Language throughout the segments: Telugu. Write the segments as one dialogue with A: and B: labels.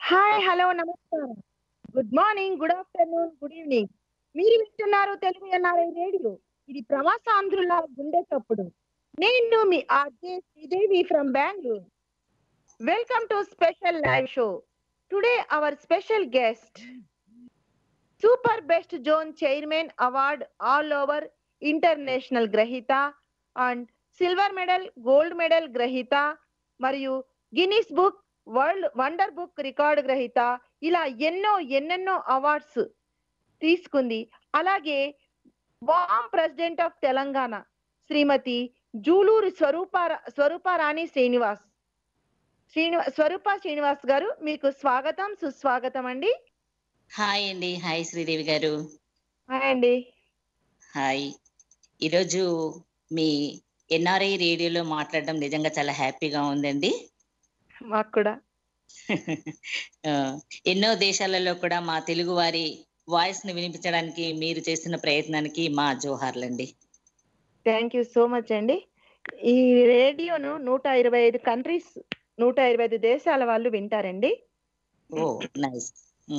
A: హాయ్ హలో నమస్కారం good morning good afternoon good evening మీరు వింటున్నారు తెలుగు ఎన్ఆర్ఐ రేడియో ఇది ప్రవాసాంధ్రుల గుండె చప్పుడు నేను మీ RJ Sridevi from Bengaluru welcome to special live show today our special guest super best zone chairman award all over international గ్రహీత and silver medal gold medal గ్రహీత మరియు Guinness book world wonder book record గ్రహీత ఇలా ఎన్నో ఎన్నెన్నో అవార్డ్స్ తీసుకుంది అలాగే వామ్ ప్రెసిడెంట్ ఆఫ్ తెలంగాణ శ్రీమతి జూలూరు స్వరూప స్వరూపారాణి శ్రీనివాస్ శ్రీనివా స్వరూప శ్రీనివాస్ గారు మీకు స్వాగతం సుస్వాగతం అండి
B: హాయ్ అండి హాయ్ శ్రీదేవి గారు
A: హాయ్ అండి
B: హాయ్ ఈరోజు మీ ఎన్ఆర్ఐ రేడియోలో మాట్లాడడం నిజంగా చాలా హ్యాపీగా ఉందండి
A: మాకు కూడా
B: ఆ, ఎన్నో దేశాలలో కూడా మా తెలుగు వారి వాయిస్ ని వినిపించడానికి మీరు చేస్తున్న ప్రయత్నానికి మా జోహార్లండి
A: థ్యాంక్ యూ సో మచ్ అండి ఈ రేడియోను నూట ఇరవై ఐదు కంట్రీస్ నూట ఇరవై ఐదు దేశాల వాళ్ళు వింటారండి
B: ఓ నైస్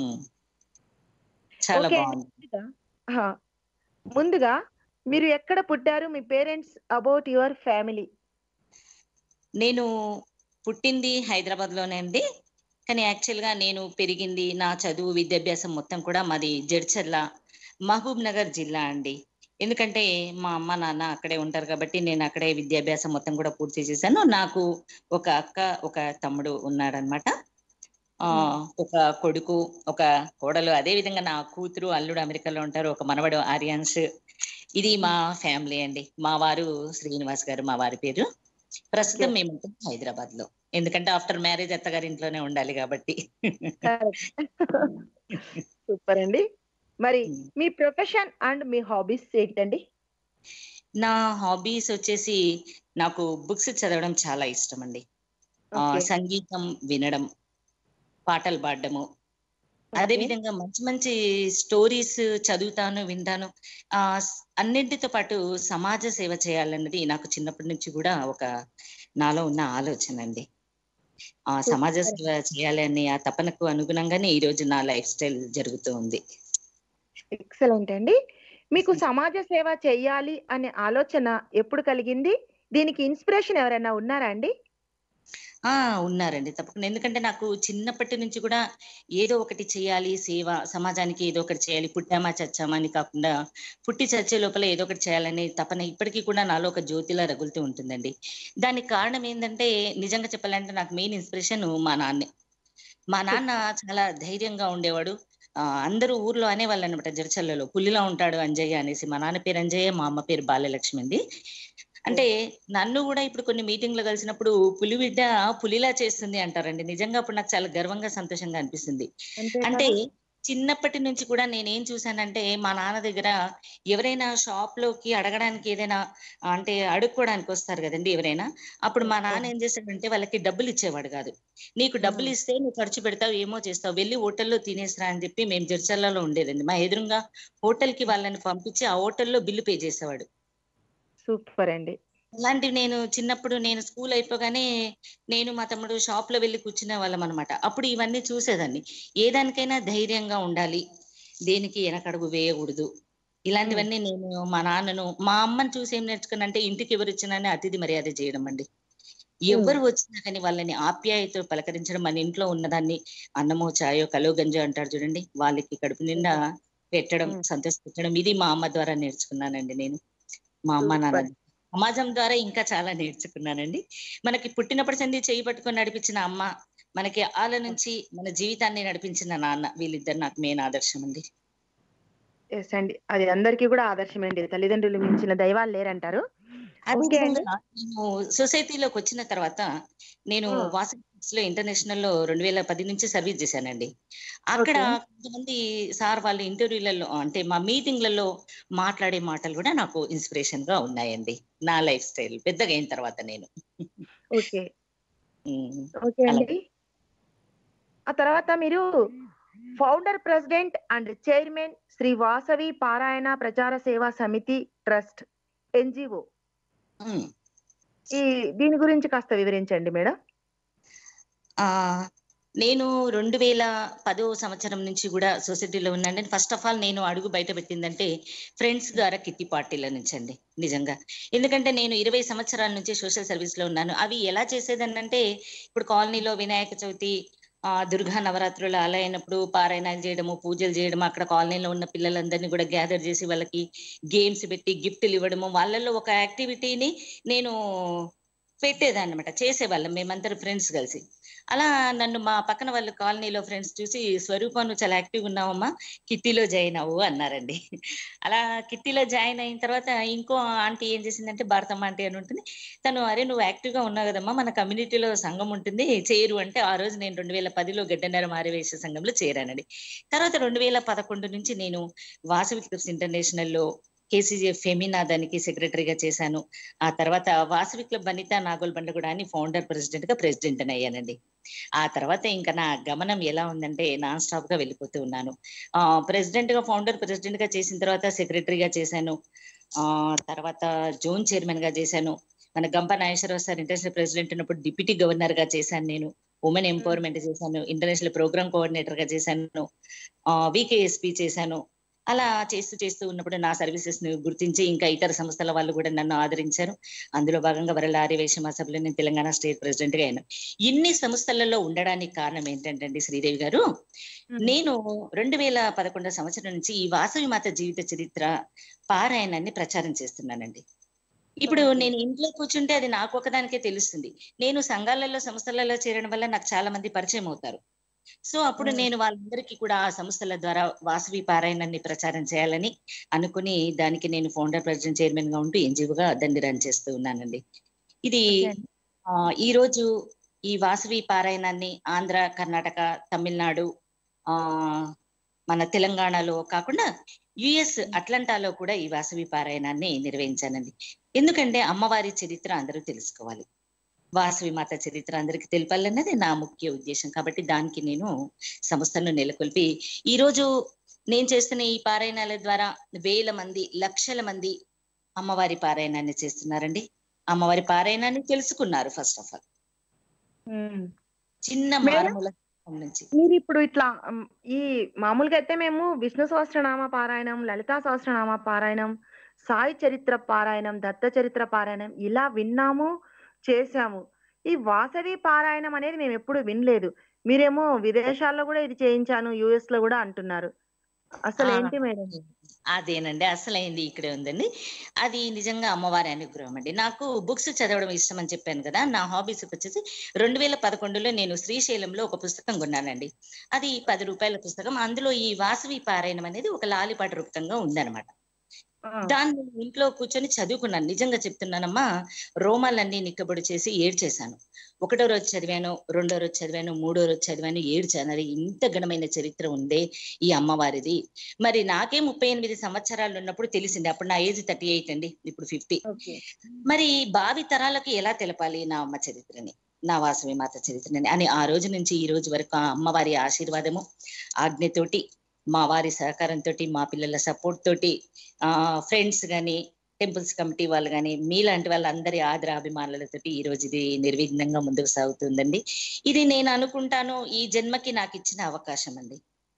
B: చాలా
A: Okay.
B: బాగుంది
A: ముందుగా ఆహా. ముందుగా మీరు ఎక్కడ పుట్టారు మీ పేరెంట్స్ అబౌట్ యువర్ ఫ్యామిలీ
B: నేను పుట్టింది హైదరాబాద్ లోనే అండి కానీ యాక్చువల్ గా నేను పెరిగింది నా చదువు విద్యాభ్యాసం మొత్తం కూడా మాది జడ్చర్ల మహబూబ్ నగర్ జిల్లా అండి ఎందుకంటే మా అమ్మ నాన్న అక్కడే ఉంటారు కాబట్టి నేను అక్కడే విద్యాభ్యాసం మొత్తం కూడా పూర్తి చేశాను నాకు ఒక అక్క ఒక తమ్ముడు ఉన్నాడనమాట ఆ ఒక కొడుకు ఒక కోడలు అదే విధంగా నా కూతురు అల్లుడు అమెరికాలో ఉంటారు ఒక మనవడు ఆర్యాన్స్ ఇది మా ఫ్యామిలీ అండి మా వారు శ్రీనివాస్ గారు మా వారి పేరు ప్రస్తుతం మేము హైదరాబాద్ లో ఎందుకంటే ఆఫ్టర్ మ్యారేజ్ అత్తగారి ఇంట్లోనే ఉండాలి కాబట్టి
A: సూపర్ అండి మరి మీ ప్రొఫెషన్ అండ్ మీ హాబీస్ ఏంటండి
B: నా హాబీస్ వచ్చేసి నాకు బుక్స్ చదవడం చాలా ఇష్టం అండి ఆ,
A: Okay.
B: సంగీతం వినడం పాటలు పాడడము అదే
A: Okay.
B: విధంగా మంచి మంచి స్టోరీస్ చదువుతాను వింటాను ఆ స్- అన్నింటితో పాటు సమాజ సేవ చేయాలన్నది నాకు చిన్నప్పటి నుంచి కూడా ఒక నాలో ఉన్న ఆలోచన అండి ఆ సమాజ
A: Super.
B: సేవ చేయాలి అనే ఆ తపనకు అనుగుణంగానే ఈ రోజు నా లైఫ్ స్టైల్ జరుగుతూ ఉంది
A: ఎక్సలెంట్ అండి మీకు సమాజ సేవ చేయాలి అనే ఆలోచన ఎప్పుడు కలిగింది దీనికి ఇన్స్పిరేషన్ ఎవరైనా ఉన్నారా అండి
B: ఆ ఉన్నారండి తప్పకుండా ఎందుకంటే నాకు చిన్నప్పటి నుంచి కూడా ఏదో ఒకటి చేయాలి సేవ సమాజానికి ఏదో ఒకటి చేయాలి పుట్టామా చచ్చామా అని కాకుండా పుట్టి చచ్చే లోపల ఏదో ఒకటి చేయాలనే తపన ఇప్పటికీ కూడా నాలో ఒక జ్యోతిలా రగులుతూ ఉంటుందండి దానికి కారణం ఏంటంటే నిజంగా చెప్పాలంటే నాకు మెయిన్ ఇన్స్పిరేషన్ మా నాన్నే మా నాన్న చాలా ధైర్యంగా ఉండేవాడు ఆ, అందరూ ఊర్లో అనేవాళ్ళు అనమాట జరచల్లలో పులిలా ఉంటాడు అంజయ్య అనేసి మా నాన్న పేరు అంజయ్య మా అమ్మ పేరు బాలలక్ష్మి అండి అంటే నన్ను కూడా ఇప్పుడు కొన్ని మీటింగ్లు కలిసినప్పుడు పులి బిడ్డ పులిలా చేస్తుంది అంటారండి నిజంగా అప్పుడు నాకు చాలా గర్వంగా సంతోషంగా అనిపిస్తుంది
A: అంతే
B: అంటే
A: కదా?
B: చిన్నప్పటి నుంచి కూడా నేనేం చూసానంటే మా నాన్న దగ్గర ఎవరైనా షాప్ లోకి అడగడానికి ఏదైనా అంటే అడుక్కోవడానికి వస్తారు కదండి ఎవరైనా అప్పుడు మా నాన్న ఏం చేశాడంటే వాళ్ళకి డబ్బులు ఇచ్చేవాడు కాదు నీకు డబ్బులు ఇస్తే నువ్వు ఖర్చు పెడతావు ఏమో చేస్తావు వెళ్ళి హోటల్లో తినేసిరా అని చెప్పి మేము జడ్చర్లలో ఉండేదండి మా ఎదురుగా హోటల్ కి వాళ్ళని పంపించి ఆ హోటల్లో బిల్లు పే చేసేవాడు
A: సూపర్ అండి
B: అలాంటివి నేను చిన్నప్పుడు నేను స్కూల్ అయిపోగానే నేను మా తమ్ముడు షాప్ లో వెళ్ళి కూర్చునే వాళ్ళం అనమాట అప్పుడు ఇవన్నీ చూసేదాన్ని ఏ దానికైనా ధైర్యంగా ఉండాలి దేనికి వెనకడుగు వేయకూడదు ఇలాంటివన్నీ నేను మా నాన్నను మా అమ్మని చూసి ఏం నేర్చుకున్నానంటే ఇంటికి ఎవరు వచ్చినా అతిథి మర్యాద చేయడం అండి ఎవరు వచ్చినా కానీ వాళ్ళని ఆప్యాయతో పలకరించడం మన ఇంట్లో ఉన్నదాన్ని అన్నమో చాయో కలో గంజో అంటారు చూడండి వాళ్ళకి కడుపు నిండా పెట్టడం
A: Hmm.
B: సంతోషపెట్టడం ఇది మా అమ్మ ద్వారా నేర్చుకున్నానండి నేను మా అమ్మ నాన్న
A: Super.
B: సమాజం ద్వారా ఇంకా చాలా నేర్చుకున్నానండి మనకి పుట్టినప్పటి సంది చేయి పట్టుకొని నడిపించిన అమ్మ మనకి ఆల నుంచి మన జీవితాన్ని నడిపించిన నాన్న వీళ్ళిద్దరు నాకు మెయిన్ ఆదర్శం అండి
A: ఎస్ అండి అది అందరికీ కూడా ఆదర్శమే అండి తల్లిదండ్రులు మించిన దైవాలు లేరంటారు
B: అదే
A: Okay అండి.
B: విధంగా నేను సొసైటీలోకి వచ్చిన తర్వాత నేను
A: Hmm.
B: వాసవి లో ఇంటర్నేషనల్ లో రెండు వేల పది నుంచి సర్వీస్ చేశానండి అక్కడ
A: Okay.
B: కొంతమంది సార్ వాళ్ళ ఇంటర్వ్యూలలో అంటే మా మీటింగ్లలో మాట్లాడే మాటలు కూడా నాకు ఇన్స్పిరేషన్ గా ఉన్నాయండి నా లైఫ్ స్టైల్ పెద్దగా అయిన తర్వాత నేను
A: ఓకే
B: ఉమ్.
A: ఓకే అండి ఆ తర్వాత మీరు founder president and chairman Shri Vasavi పారాయణ ప్రచార సేవా సమితి ట్రస్ట్ ఎన్జిఓ
B: ఉమ్.
A: ఈ దీని గురించి కాస్త వివరించండి మేడం
B: ఆ నేను రెండు వేల పదో సంవత్సరం నుంచి కూడా సొసైటీలో ఉన్నాను ఫస్ట్ ఆఫ్ ఆల్ నేను అడుగు బయట పెట్టిందంటే ఫ్రెండ్స్ ద్వారా కిట్టి పార్టీల నుంచి అండి నిజంగా ఎందుకంటే నేను ఇరవై సంవత్సరాల నుంచి సోషల్ సర్వీస్ లో ఉన్నాను అవి ఎలా చేసేదనంటే ఇప్పుడు కాలనీలో వినాయక చవితి ఆ దుర్గా నవరాత్రులు అలా అయినప్పుడు పారాయణాలు చేయడము పూజలు చేయడము అక్కడ కాలనీలో ఉన్న పిల్లలందరినీ కూడా గ్యాదర్ చేసి వాళ్ళకి గేమ్స్ పెట్టి గిఫ్ట్లు ఇవ్వడము వాళ్ళల్లో ఒక యాక్టివిటీని నేను పెట్టేదాన్ని అనమాట చేసేవాళ్ళం మేమందరం ఫ్రెండ్స్ కలిసి అలా నన్ను మా పక్కన వాళ్ళ కాలనీలో ఫ్రెండ్స్ చూసి స్వరూపం నువ్వు చాలా యాక్టివ్ ఉన్నావమ్మా కిట్టీలో జాయిన్ అవ్వు అన్నారండి అలా కిట్టీలో జాయిన్ అయిన తర్వాత ఇంకో ఆంటీ ఏం చేసిందంటే భారతమ్మ ఆంటీ అని ఉంటుంది తను అరే నువ్వు యాక్టివ్ గా ఉన్నావు కదమ్మా మన కమ్యూనిటీలో సంఘం ఉంటుంది చేరు అంటే ఆ రోజు నేను రెండు వేల పదిలో గడ్డన్నర మారివేసే సంఘంలో చేరానండి తర్వాత రెండు వేల పదకొండు నుంచి నేను వాసవి క్లబ్స్ ఇంటర్నేషనల్ లో కేసీజీఎఫ్ ఫెమినా దానికి సెక్రటరీగా చేశాను ఆ తర్వాత వాసవి క్లబ్ వనిత నాగోల్ బండగూడ అని ఫౌండర్ ప్రెసిడెంట్ గా ప్రెసిడెంట్ అని అయ్యానండి ఆ తర్వాత ఇంకా నా గమనం ఎలా ఉందంటే నాన్ స్టాప్ గా వెళ్ళిపోతూ ఉన్నాను ఆ ప్రెసిడెంట్ గా ఫౌండర్ ప్రెసిడెంట్ గా చేసిన తర్వాత సెక్రటరీగా చేశాను ఆ తర్వాత జోన్ చైర్మన్ గా చేశాను మన Gampa Nageswara Rao sir international president ఉన్నప్పుడు డిప్యూటీ గవర్నర్ గా చేశాను నేను ఉమెన్ ఎంపవర్మెంట్ చేశాను ఇంటర్నేషనల్ ప్రోగ్రామ్ కోఆర్డినేటర్ గా చేశాను వికేఎస్పి చేశాను అలా చేస్తూ చేస్తూ ఉన్నప్పుడు నా సర్వీసెస్ ని గుర్తించి ఇంకా ఇతర సంస్థల వాళ్ళు కూడా నన్ను ఆదరించారు అందులో భాగంగా వరల ఆర్యవేశ మహాసభలో నేను తెలంగాణ స్టేట్ ప్రెసిడెంట్ గా అయినా ఇన్ని సంస్థలలో ఉండడానికి కారణం ఏంటంటే శ్రీదేవి గారు నేను రెండు వేల పదకొండో సంవత్సరం నుంచి ఈ వాసవి మాత జీవిత చరిత్ర పారాయణాన్ని ప్రచారం చేస్తున్నానండి ఇప్పుడు నేను ఇంట్లో కూర్చుంటే అది నాకు ఒకదానికే తెలుస్తుంది నేను సంఘాలలో సంస్థలలో చేరడం వల్ల నాకు చాలా మంది పరిచయం అవుతారు సో అప్పుడు నేను వాళ్ళందరికీ కూడా ఆ సంస్థల ద్వారా వాసవి పారాయణాన్ని ప్రచారం చేయాలని అనుకుని దానికి నేను ఫౌండర్ ప్రెసిడెంట్ చైర్మన్ గా ఉంటూ ఎన్జిఓగా దాన్ని రన్ చేస్తూ ఉన్నానండి ఇది ఆ ఈ రోజు ఈ వాసవి పారాయణాన్ని ఆంధ్ర కర్ణాటక తమిళనాడు ఆ మన తెలంగాణలో కాకుండా యుఎస్ అట్లాంటాలో కూడా ఈ వాసవి పారాయణాన్ని నిర్వహించానండి ఎందుకంటే అమ్మవారి చరిత్ర అందరూ తెలుసుకోవాలి వాసవి మాత చరిత్ర అందరికి తెలపాలన్నది నా ముఖ్య ఉద్దేశం కాబట్టి దానికి నేను సంస్థను నెలకొల్పి ఈ రోజు నేను చేస్తున్న ఈ పారాయణాల ద్వారా వేల మంది లక్షల మంది అమ్మవారి పారాయణాన్ని చేస్తున్నారండి అమ్మవారి పారాయణాన్ని తెలుసుకున్నారు ఫస్ట్ ఆఫ్ ఆల్ చిన్న మారుమూల నుంచి
A: మీరు ఇప్పుడు ఇట్లా ఉమ్, ఈ మామూలుగా అయితే మేము విష్ణు సహస్రనామ పారాయణం లలితా సహస్రనామ పారాయణం సాయి చరిత్ర పారాయణం దత్త చరిత్ర పారాయణం ఇలా విన్నాము చేశాము ఈ వాసవి పారాయణం అనేది మేము ఎప్పుడు వినలేదు మీరేమో విదేశాల్లో కూడా ఇది చేయించాను యుఎస్ లో కూడా అంటున్నారు అసలు
B: ఆ.
A: ఏంటి మేడం
B: అదేనండి అసలైంది ఇక్కడే ఉందండి అది నిజంగా అమ్మవారి అనుగ్రహం అండి నాకు బుక్స్ చదవడం ఇష్టం అని చెప్పాను కదా నా హాబీస్ వచ్చేసి రెండు వేల పదకొండులో నేను శ్రీశైలంలో ఒక పుస్తకం కొన్నానండి అది పది రూపాయల పుస్తకం అందులో ఈ వాసవి పారాయణం అనేది ఒక లాలిపాట రూపకంగా ఉందన్నమాట
A: ఆ,
B: దాన్ని నేను ఇంట్లో కూర్చొని చదువుకున్నాను నిజంగా చెప్తున్నానమ్మా రోమాలన్నీ నిక్కబొడి చేసి ఏడ్చేశాను ఒకటో రోజు చదివాను రెండో రోజు చదివాను మూడో రోజు చదివాను ఏడ్చాను అది ఇంత ఘనమైన చరిత్ర ఉందే ఈ అమ్మవారిది మరి నాకే ముప్పై ఎనిమిది సంవత్సరాలు ఉన్నప్పుడు తెలిసింది అప్పుడు నా ఏజ్ థర్టీ ఎయిట్ అండి ఇప్పుడు ఫిఫ్టీ
A: ఓకే
B: మరి భావి తరాలకు ఎలా తెలపాలి నా అమ్మ చరిత్రని నా వాసవి మాత చరిత్రని అని ఆ రోజు నుంచి ఈ రోజు వరకు ఆ అమ్మవారి ఆశీర్వాదము ఆజ్ఞతోటి మా వారి సహకారంతో మా పిల్లల సపోర్ట్ తోటి ఆ ఫ్రెండ్స్ గాని టెంపుల్స్ కమిటీ వాళ్ళు కానీ మీలాంటి వాళ్ళందరి ఆదర అభిమానులతోటి ఈ రోజు ఇది నిర్విఘ్నంగా ముందుకు సాగుతుందండి ఇది నేను అనుకుంటాను ఈ జన్మకి నాకు ఇచ్చిన అవకాశం అండి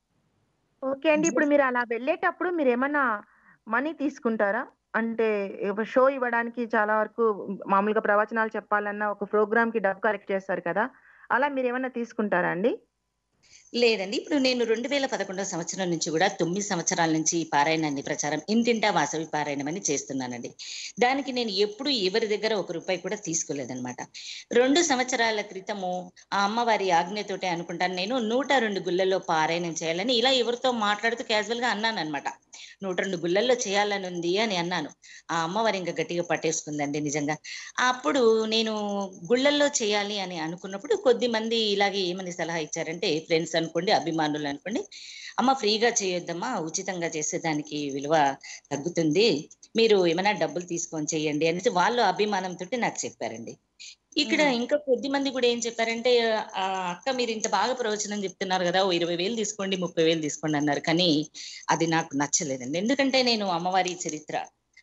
A: ఓకే అండి ఇప్పుడు మీరు అలా వెళ్ళేటప్పుడు మీరు ఏమన్నా మనీ తీసుకుంటారా అంటే షో ఇవ్వడానికి చాలా వరకు మామూలుగా ప్రవచనాలు చెప్పాలన్నా ఒక ప్రోగ్రామ్ కి డబ్బు కలెక్ట్ చేస్తారు కదా అలా మీరు ఏమన్నా తీసుకుంటారా అండి
B: లేదండి ఇప్పుడు నేను రెండు వేల పదకొండవ సంవత్సరం నుంచి కూడా తొమ్మిది సంవత్సరాల నుంచి ఈ పారాయణాన్ని ప్రచారం ఇంటింటా వాసవి పారాయణం అని చేస్తున్నానండి దానికి నేను ఎప్పుడు ఎవరి దగ్గర ఒక రూపాయి కూడా తీసుకోలేదన్నమాట రెండు సంవత్సరాల క్రితము ఆ అమ్మవారి ఆజ్ఞతోటి అనుకుంటాను నేను నూట రెండు గుళ్ళల్లో పారాయణం చేయాలని ఇలా ఎవరితో మాట్లాడుతూ క్యాజువల్ గా అన్నాను అనమాట నూట రెండు గుళ్ళల్లో చేయాలని ఉంది అని అన్నాను ఆ అమ్మవారి ఇంకా గట్టిగా పట్టేసుకుందండి నిజంగా అప్పుడు నేను గుళ్ళల్లో చేయాలి అని అనుకున్నప్పుడు కొద్ది మంది ఇలాగే ఏమని సలహా ఇచ్చారంటే ఫ్రెండ్స్ అనుకోండి అభిమానులు అనుకోండి అమ్మ ఫ్రీగా చేయొద్దమ్మా ఉచితంగా చేసే దానికి విలువ తగ్గుతుంది మీరు ఏమైనా డబ్బులు తీసుకొని చేయండి అనేసి వాళ్ళు అభిమానంతో నాకు చెప్పారండి ఇక్కడ
A: మ్మ్.
B: ఇంకా కొద్ది మంది కూడా ఏం చెప్పారంటే ఆ అక్క మీరు ఇంత బాగా ప్రవచనం చెప్తున్నారు కదా ఓ ఇరవై వేలు తీసుకోండి ముప్పై వేలు తీసుకోండి అన్నారు కానీ అది నాకు నచ్చలేదండి ఎందుకంటే నేను అమ్మవారి చరిత్ర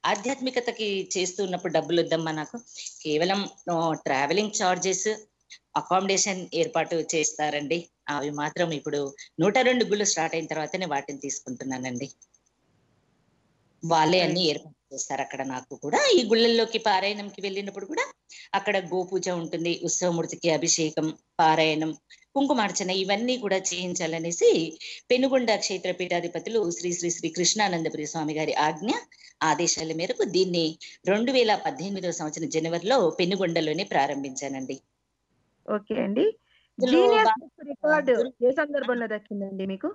B: ఆధ్యాత్మికతకి చేస్తూ ఉన్నప్పుడు డబ్బులు వద్దమ్మా నాకు కేవలం ట్రావెలింగ్ చార్జెస్ అకామిడేషన్ ఏర్పాటు చేస్తారండి అవి మాత్రం ఇప్పుడు నూట రెండు గుళ్ళు స్టార్ట్ అయిన తర్వాతనే వాటిని తీసుకుంటున్నానండి వాళ్ళే అన్ని ఏర్పాటు చేస్తారు అక్కడ నాకు కూడా ఈ గుళ్ళల్లోకి పారాయణంకి వెళ్ళినప్పుడు కూడా అక్కడ గోపూజ ఉంటుంది ఉత్సవమూర్తికి అభిషేకం పారాయణం కుంకుమార్చన ఇవన్నీ కూడా చేయించాలనేసి పెనుగొండ క్షేత్ర పీఠాధిపతులు శ్రీ శ్రీ శ్రీ కృష్ణానందపురి స్వామి గారి ఆజ్ఞ ఆదేశాల మేరకు దీన్ని రెండు వేల పద్దెనిమిదవ సంవత్సరం జనవరిలో పెనుగొండలోనే ప్రారంభించానండి
A: ఓకే అండి
B: ఇందులో
A: జీనియస్
B: బా-
A: బుక్ రికార్డు ఏ సందర్భంలో దక్కిందండి మీకు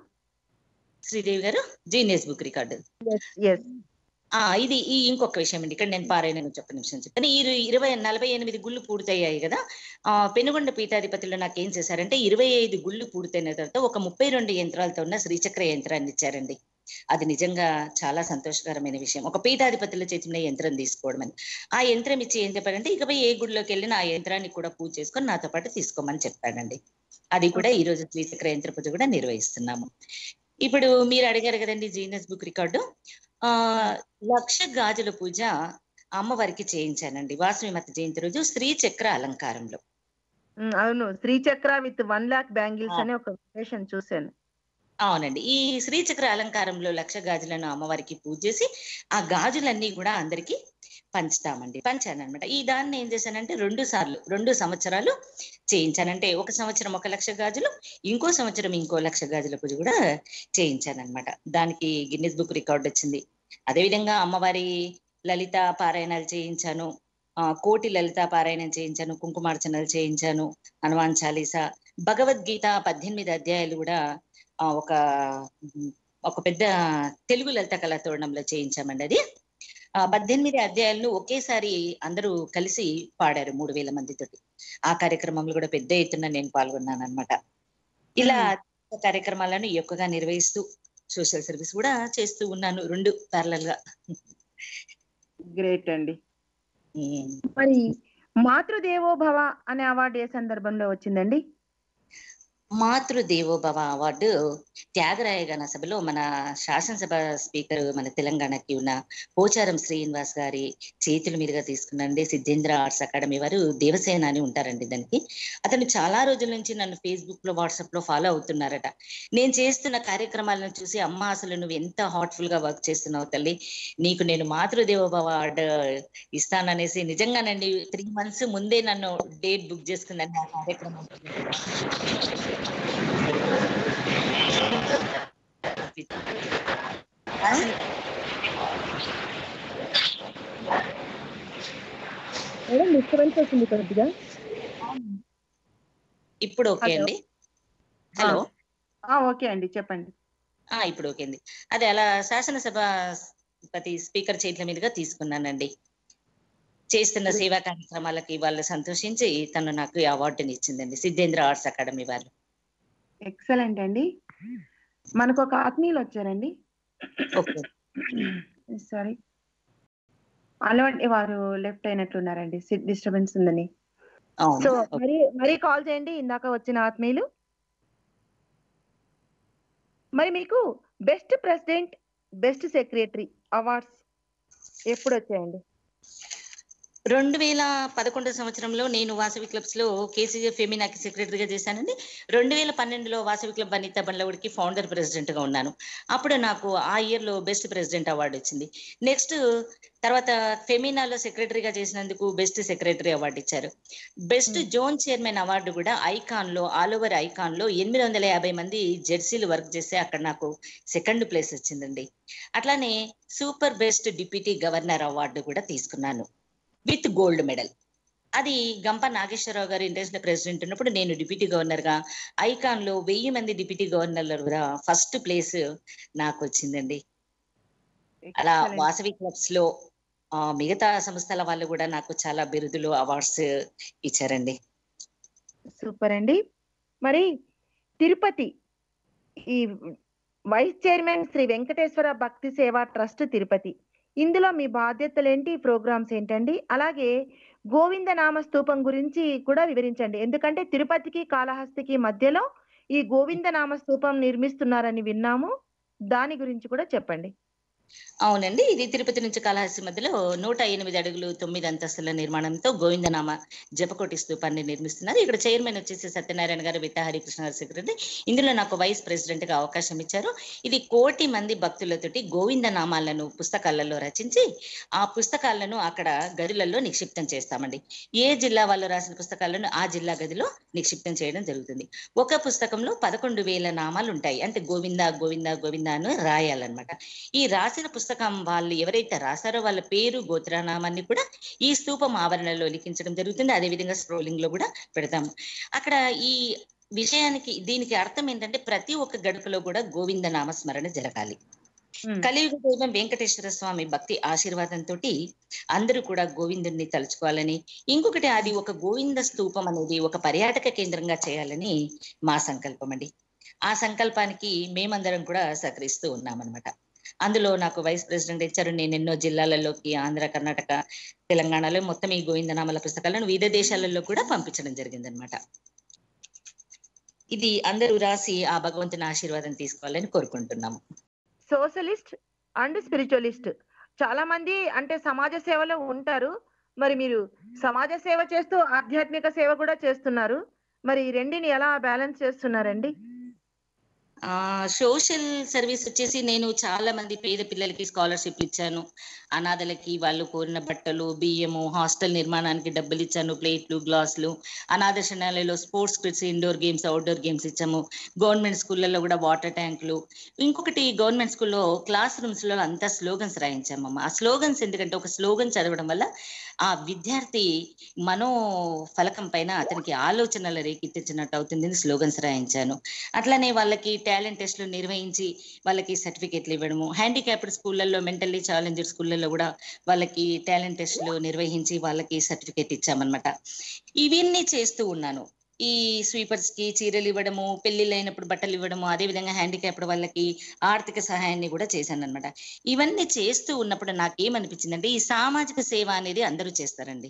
B: శ్రీదేవి గారు జీనియస్ బుక్ రికార్డు
A: ఎస్
B: ఆ ఇది ఈ ఇంకొక విషయం అండి ఇక్కడ నేను పారాయణ గురించి ఒక నిమిషం చెప్తాను ఈ ఇరవై నలభై ఎనిమిది గుళ్ళు పూర్తయ్యాయి కదా ఆ పెనుగొండ పీఠాధిపతులు నాకు ఏం చేశారంటే ఇరవై ఐదు గుళ్ళు పూర్తయిన తర్వాత ఒక ముప్పై రెండు యంత్రాలతో ఉన్న శ్రీచక్ర యంత్రాన్ని ఇచ్చారండి అది నిజంగా చాలా సంతోషకరమైన విషయం ఒక పీఠాధిపతుల చేతిలో యంత్రం తీసుకోవడం అని ఆ యంత్రం ఇచ్చి ఏం చెప్పారంటే ఇకపై ఏ గుడిలోకి వెళ్ళినా ఆ యంత్రాన్ని కూడా పూజ చేసుకొని నాతో పాటు తీసుకోమని చెప్పాడండి అది కూడా ఈ రోజు శ్రీచక్ర యంత్ర పూజ కూడా నిర్వహిస్తున్నాము ఇప్పుడు మీరు అడిగారు కదండి జీనస్ బుక్ రికార్డు ఆ లక్ష గాజుల పూజ అమ్మవారికి చేయించానండి వాసవిమత జయంతి రోజు శ్రీ చక్ర అలంకారంలో
A: ఉమ్, అవును శ్రీచక్ర విత్ వన్ లాక్ బ్యాంగిల్స్
B: ఆ.
A: అనే ఒక విశేషం చూశాను
B: అవునండి ఈ శ్రీచక్ర అలంకారంలో లక్ష గాజులను అమ్మవారికి పూజ చేసి ఆ గాజులన్నీ కూడా అందరికి పంచుతామండి పంచానమాట ఈ దాన్ని ఏం చేశానంటే రెండు సార్లు రెండు సంవత్సరాలు చేయించానంటే ఒక సంవత్సరం ఒక లక్ష గాజులు ఇంకో సంవత్సరం ఇంకో లక్ష గాజుల పూజ కూడా చేయించానన్నమాట దానికి గిన్నెస్ బుక్ రికార్డ్ వచ్చింది అదేవిధంగా అమ్మవారి లలిత పారాయణాలు చేయించాను ఆ కోటి లలిత పారాయణం చేయించాను కుంకుమార్చనలు చేయించాను హనుమాన్ చాలీసా భగవద్గీత పద్దెనిమిది అధ్యాయాలు కూడా ఆ ఒక ఉమ్, ఒక పెద్ద తెలుగు లలిత కళా తోరణంలో చేయించామండి అది ఆ పద్దెనిమిది అధ్యాయాలను ఒకేసారి అందరూ కలిసి పాడారు మూడు వేల మందితోటి ఆ కార్యక్రమంలో కూడా పెద్ద ఎత్తున నేను పాల్గొన్నాను అనమాట ఇలా కార్యక్రమాలను ఎక్కువగా నిర్వహిస్తూ సోషల్ సర్వీస్ కూడా చేస్తూ ఉన్నాను రెండు ప్యారలల్ గా
A: గ్రేట్ అండి
B: ఉమ్.
A: మరి మాతృదేవోభవ అనే అవార్డు ఏ సందర్భంలో వచ్చిందండి
B: మాతృదేవోభవ అవార్డు త్యాగరాయ గణ సభలో మన శాసనసభ స్పీకర్ మన తెలంగాణకి ఉన్న పోచారం శ్రీనివాస్ గారి చేతుల మీదుగా తీసుకున్నాండి సిద్ధేంద్ర ఆర్ట్స్ అకాడమీ వారు దేవసేన అని ఉంటారండి దానికి అతను చాలా రోజుల నుంచి నన్ను ఫేస్బుక్ లో వాట్సాప్ లో ఫాలో అవుతున్నారట నేను చేస్తున్న కార్యక్రమాలను చూసి అమ్మ అసలు నువ్వు ఎంత హార్ట్ఫుల్ గా వర్క్ చేస్తున్నావు తల్లి నీకు నేను మాతృదేవోభవ అవార్డు ఇస్తాననేసి నిజంగానండి త్రీ మంత్స్ ముందే నన్ను డేట్ బుక్ చేసుకుందండి ఆ కార్యక్రమం
A: మేడం డిస్టర్బెన్స్ వచ్చింది కొద్దిగా
B: ఇప్పుడు ఓకే
A: Hello.
B: అండి హలో
A: ఆ, ఓకే అండి చెప్పండి
B: ఆ ఇప్పుడు ఓకే అండి అదే అలా శాసనసభ ప్రతి స్పీకర్ చేతుల మీదుగా తీసుకున్నానండి చేస్తున్న సేవా కార్యక్రమాలకి వాళ్ళు సంతోషించి తను నాకు ఈ అవార్డుని ఇచ్చిందండి సిద్ధేంద్ర ఆర్ట్స్ అకాడమీ వాళ్ళు
A: ఎక్సలెంట్ అండి మనకు ఒక ఆత్మీయులు వచ్చారండి
B: ఓకే
A: సారీ అలవాటి వారు లెఫ్ట్ అయినట్లున్నారండి డిస్టర్బెన్స్ ఉందని సో
B: అవును
A: మరి మరి కాల్ చేయండి ఇందాక వచ్చిన ఆత్మీయులు మరి మీకు best president best secretary awards ఎప్పుడు వచ్చాయండి
B: రెండు వేల పదకొండు సంవత్సరంలో నేను వాసవి క్లబ్స్ లో కేసీఎఫ్ ఫెమినాకి సెక్రటరీగా చేశానండి రెండు వేల పన్నెండులో వాసవి క్లబ్ అనిత బండ్లవుడికి ఫౌండర్ ప్రెసిడెంట్ గా ఉన్నాను అప్పుడు నాకు ఆ ఇయర్ లో బెస్ట్ ప్రెసిడెంట్ అవార్డు వచ్చింది నెక్స్ట్ తర్వాత ఫెమినాలో సెక్రటరీగా చేసినందుకు బెస్ట్ సెక్రటరీ అవార్డు ఇచ్చారు best
A: Hmm.
B: Zone chairman award కూడా ఐకాన్ లో ఆల్ ఓవర్ ఐకాన్ లో ఎనిమిది వందల యాభై మంది జెర్సీలు వర్క్ చేస్తే అక్కడ నాకు సెకండ్ ప్లేస్ వచ్చిందండి అట్లానే super best deputy governor award కూడా తీసుకున్నాను విత్ గోల్డ్ మెడల్ అది గంప నాగేశ్వరరావు గారు ఇంటర్నేషనల్ ప్రెసిడెంట్ ఉన్నప్పుడు నేను డిప్యూటీ గవర్నర్ గా ఐకాన్ లో వెయ్యి మంది డిప్యూటీ గవర్నర్లు కూడా ఫస్ట్ ప్లేస్ నాకు వచ్చిందండి అలా
A: Excellent.
B: వాసవి క్లబ్స్ లో ఆ, మిగతా సంస్థల వాళ్ళు కూడా నాకు చాలా బిరుదులు అవార్డ్స్ ఇచ్చారండి
A: సూపర్ అండి మరి తిరుపతి ఈ వైస్ చైర్మన్ శ్రీ వెంకటేశ్వర భక్తి సేవా ట్రస్ట్ తిరుపతి ఇందులో మీ బాధ్యతలు ఏంటి ప్రోగ్రామ్స్ ఏంటండి అలాగే గోవింద నామ స్తూపం గురించి కూడా వివరించండి ఎందుకంటే తిరుపతికి కాళహస్తికి మధ్యలో ఈ గోవింద నామ స్తూపం నిర్మిస్తున్నారని విన్నాము దాని గురించి కూడా చెప్పండి
B: అవునండి ఇది తిరుపతి నుంచి కాళహస్తి మధ్యలో నూట ఎనిమిది అడుగులు తొమ్మిది అంతస్తుల నిర్మాణంతో గోవిందనామ జపకోటి స్తూపాన్ని నిర్మిస్తున్నారు ఇక్కడ చైర్మన్ వచ్చేసి సత్యనారాయణ గారు విత్త హరికృష్ణ గారు సెక్రటరీ ఇందులో నాకు వైస్ ప్రెసిడెంట్ గా అవకాశం ఇచ్చారు ఇది కోటి మంది భక్తులతోటి గోవింద నామాలను పుస్తకాలలో రచించి ఆ పుస్తకాలను అక్కడ గదులలో నిక్షిప్తం చేస్తామండి ఏ జిల్లా వాళ్ళు రాసిన పుస్తకాలను ఆ జిల్లా గదిలో నిక్షిప్తం చేయడం జరుగుతుంది ఒక పుస్తకంలో పదకొండు వేల నామాలు ఉంటాయి అంటే గోవింద గోవింద గోవింద అని రాయాలన్నమాట ఈ రాసిన పుస్తకం వాళ్ళు ఎవరైతే రాశారో వాళ్ళ పేరు గోత్రనామాన్ని కూడా ఈ స్తూపం ఆవరణలో లిఖించడం జరుగుతుంది అదేవిధంగా స్క్రోలింగ్ లో కూడా పెడతాము అక్కడ ఈ విషయానికి దీనికి అర్థం ఏంటంటే ప్రతి ఒక్క గడుపులో కూడా గోవింద నామ స్మరణ జరగాలి కలియుగ దైవం వెంకటేశ్వర స్వామి భక్తి ఆశీర్వాదంతో అందరూ కూడా గోవిందుడిని తలుచుకోవాలని ఇంకొకటి అది ఒక గోవింద స్తూపం అనేది ఒక పర్యాటక కేంద్రంగా చేయాలని మా సంకల్పం అండి ఆ సంకల్పానికి మేమందరం కూడా సహకరిస్తూ ఉన్నామన్నమాట అందులో నాకు వైస్ ప్రెసిడెంట్ ఇచ్చారు నేను ఎన్నో జిల్లాలలోకి ఆంధ్ర కర్ణాటక తెలంగాణలో మొత్తం ఈ గోవిందనామల పుస్తకాలను వివిధ దేశాలలో కూడా పంపించడం జరిగిందనమాట ఇది అందరూ రాసి ఆ భగవంతుని ఆశీర్వాదం తీసుకోవాలని కోరుకుంటున్నాము
A: సోషలిస్ట్ అండ్ స్పిరిచువలిస్ట్ చాలా మంది అంటే సమాజ సేవలో ఉంటారు మరి మీరు సమాజ సేవ చేస్తూ ఆధ్యాత్మిక సేవ కూడా చేస్తున్నారు మరి ఈ రెండిని ఎలా బ్యాలెన్స్ చేస్తున్నారండి
B: ఆ సోషల్ సర్వీస్ వచ్చేసి నేను చాలా మంది పేద పిల్లలకి స్కాలర్షిప్ ఇచ్చాను అనాథలకి వాళ్ళు కోరిన బట్టలు బియ్యము హాస్టల్ నిర్మాణానికి డబ్బులు ఇచ్చాను ప్లేట్లు గ్లాసులు అనాథశనాలలో sports kits indoor games outdoor games ఇచ్చాము గవర్నమెంట్ స్కూళ్ళల్లో కూడా వాటర్ ట్యాంకులు ఇంకొకటి గవర్నమెంట్ స్కూల్లో క్లాస్ రూమ్స్ లో అంతా స్లోగన్స్ రాయించామమ్మ ఆ స్లోగన్స్ ఎందుకంటే ఒక స్లోగన్ చదవడం వల్ల ఆ విద్యార్థి మనో ఫలకం పైన అతనికి ఆలోచనలు రేకెత్తించినట్టు అవుతుంది స్లోగన్స్ రాయించాను అట్లనే వాళ్ళకి టాలెంట్ టెస్ట్లు నిర్వహించి వాళ్ళకి సర్టిఫికెట్లు ఇవ్వడము హ్యాండిక్యాప్డ్ స్కూళ్ళల్లో మెంటల్లీ ఛాలెంజ్డ్ స్కూళ్ళల్లో కూడా వాళ్ళకి టాలెంట్ టెస్ట్లు నిర్వహించి వాళ్ళకి సర్టిఫికెట్ ఇచ్చామన్నమాట ఇవన్నీ చేస్తూ ఉన్నాను ఈ స్వీపర్స్ కి చీరలు ఇవ్వడము పెళ్లిళ్ళు అయినప్పుడు బట్టలు ఇవ్వడము అదే విధంగా హ్యాండిక్యాప్డ్ వాళ్ళకి ఆర్థిక సహాయాన్ని కూడా చేశాను అనమాట ఇవన్నీ చేస్తూ ఉన్నప్పుడు నాకేమనిపించిందంటే ఈ సామాజిక సేవ అనేది అందరూ చేస్తారండి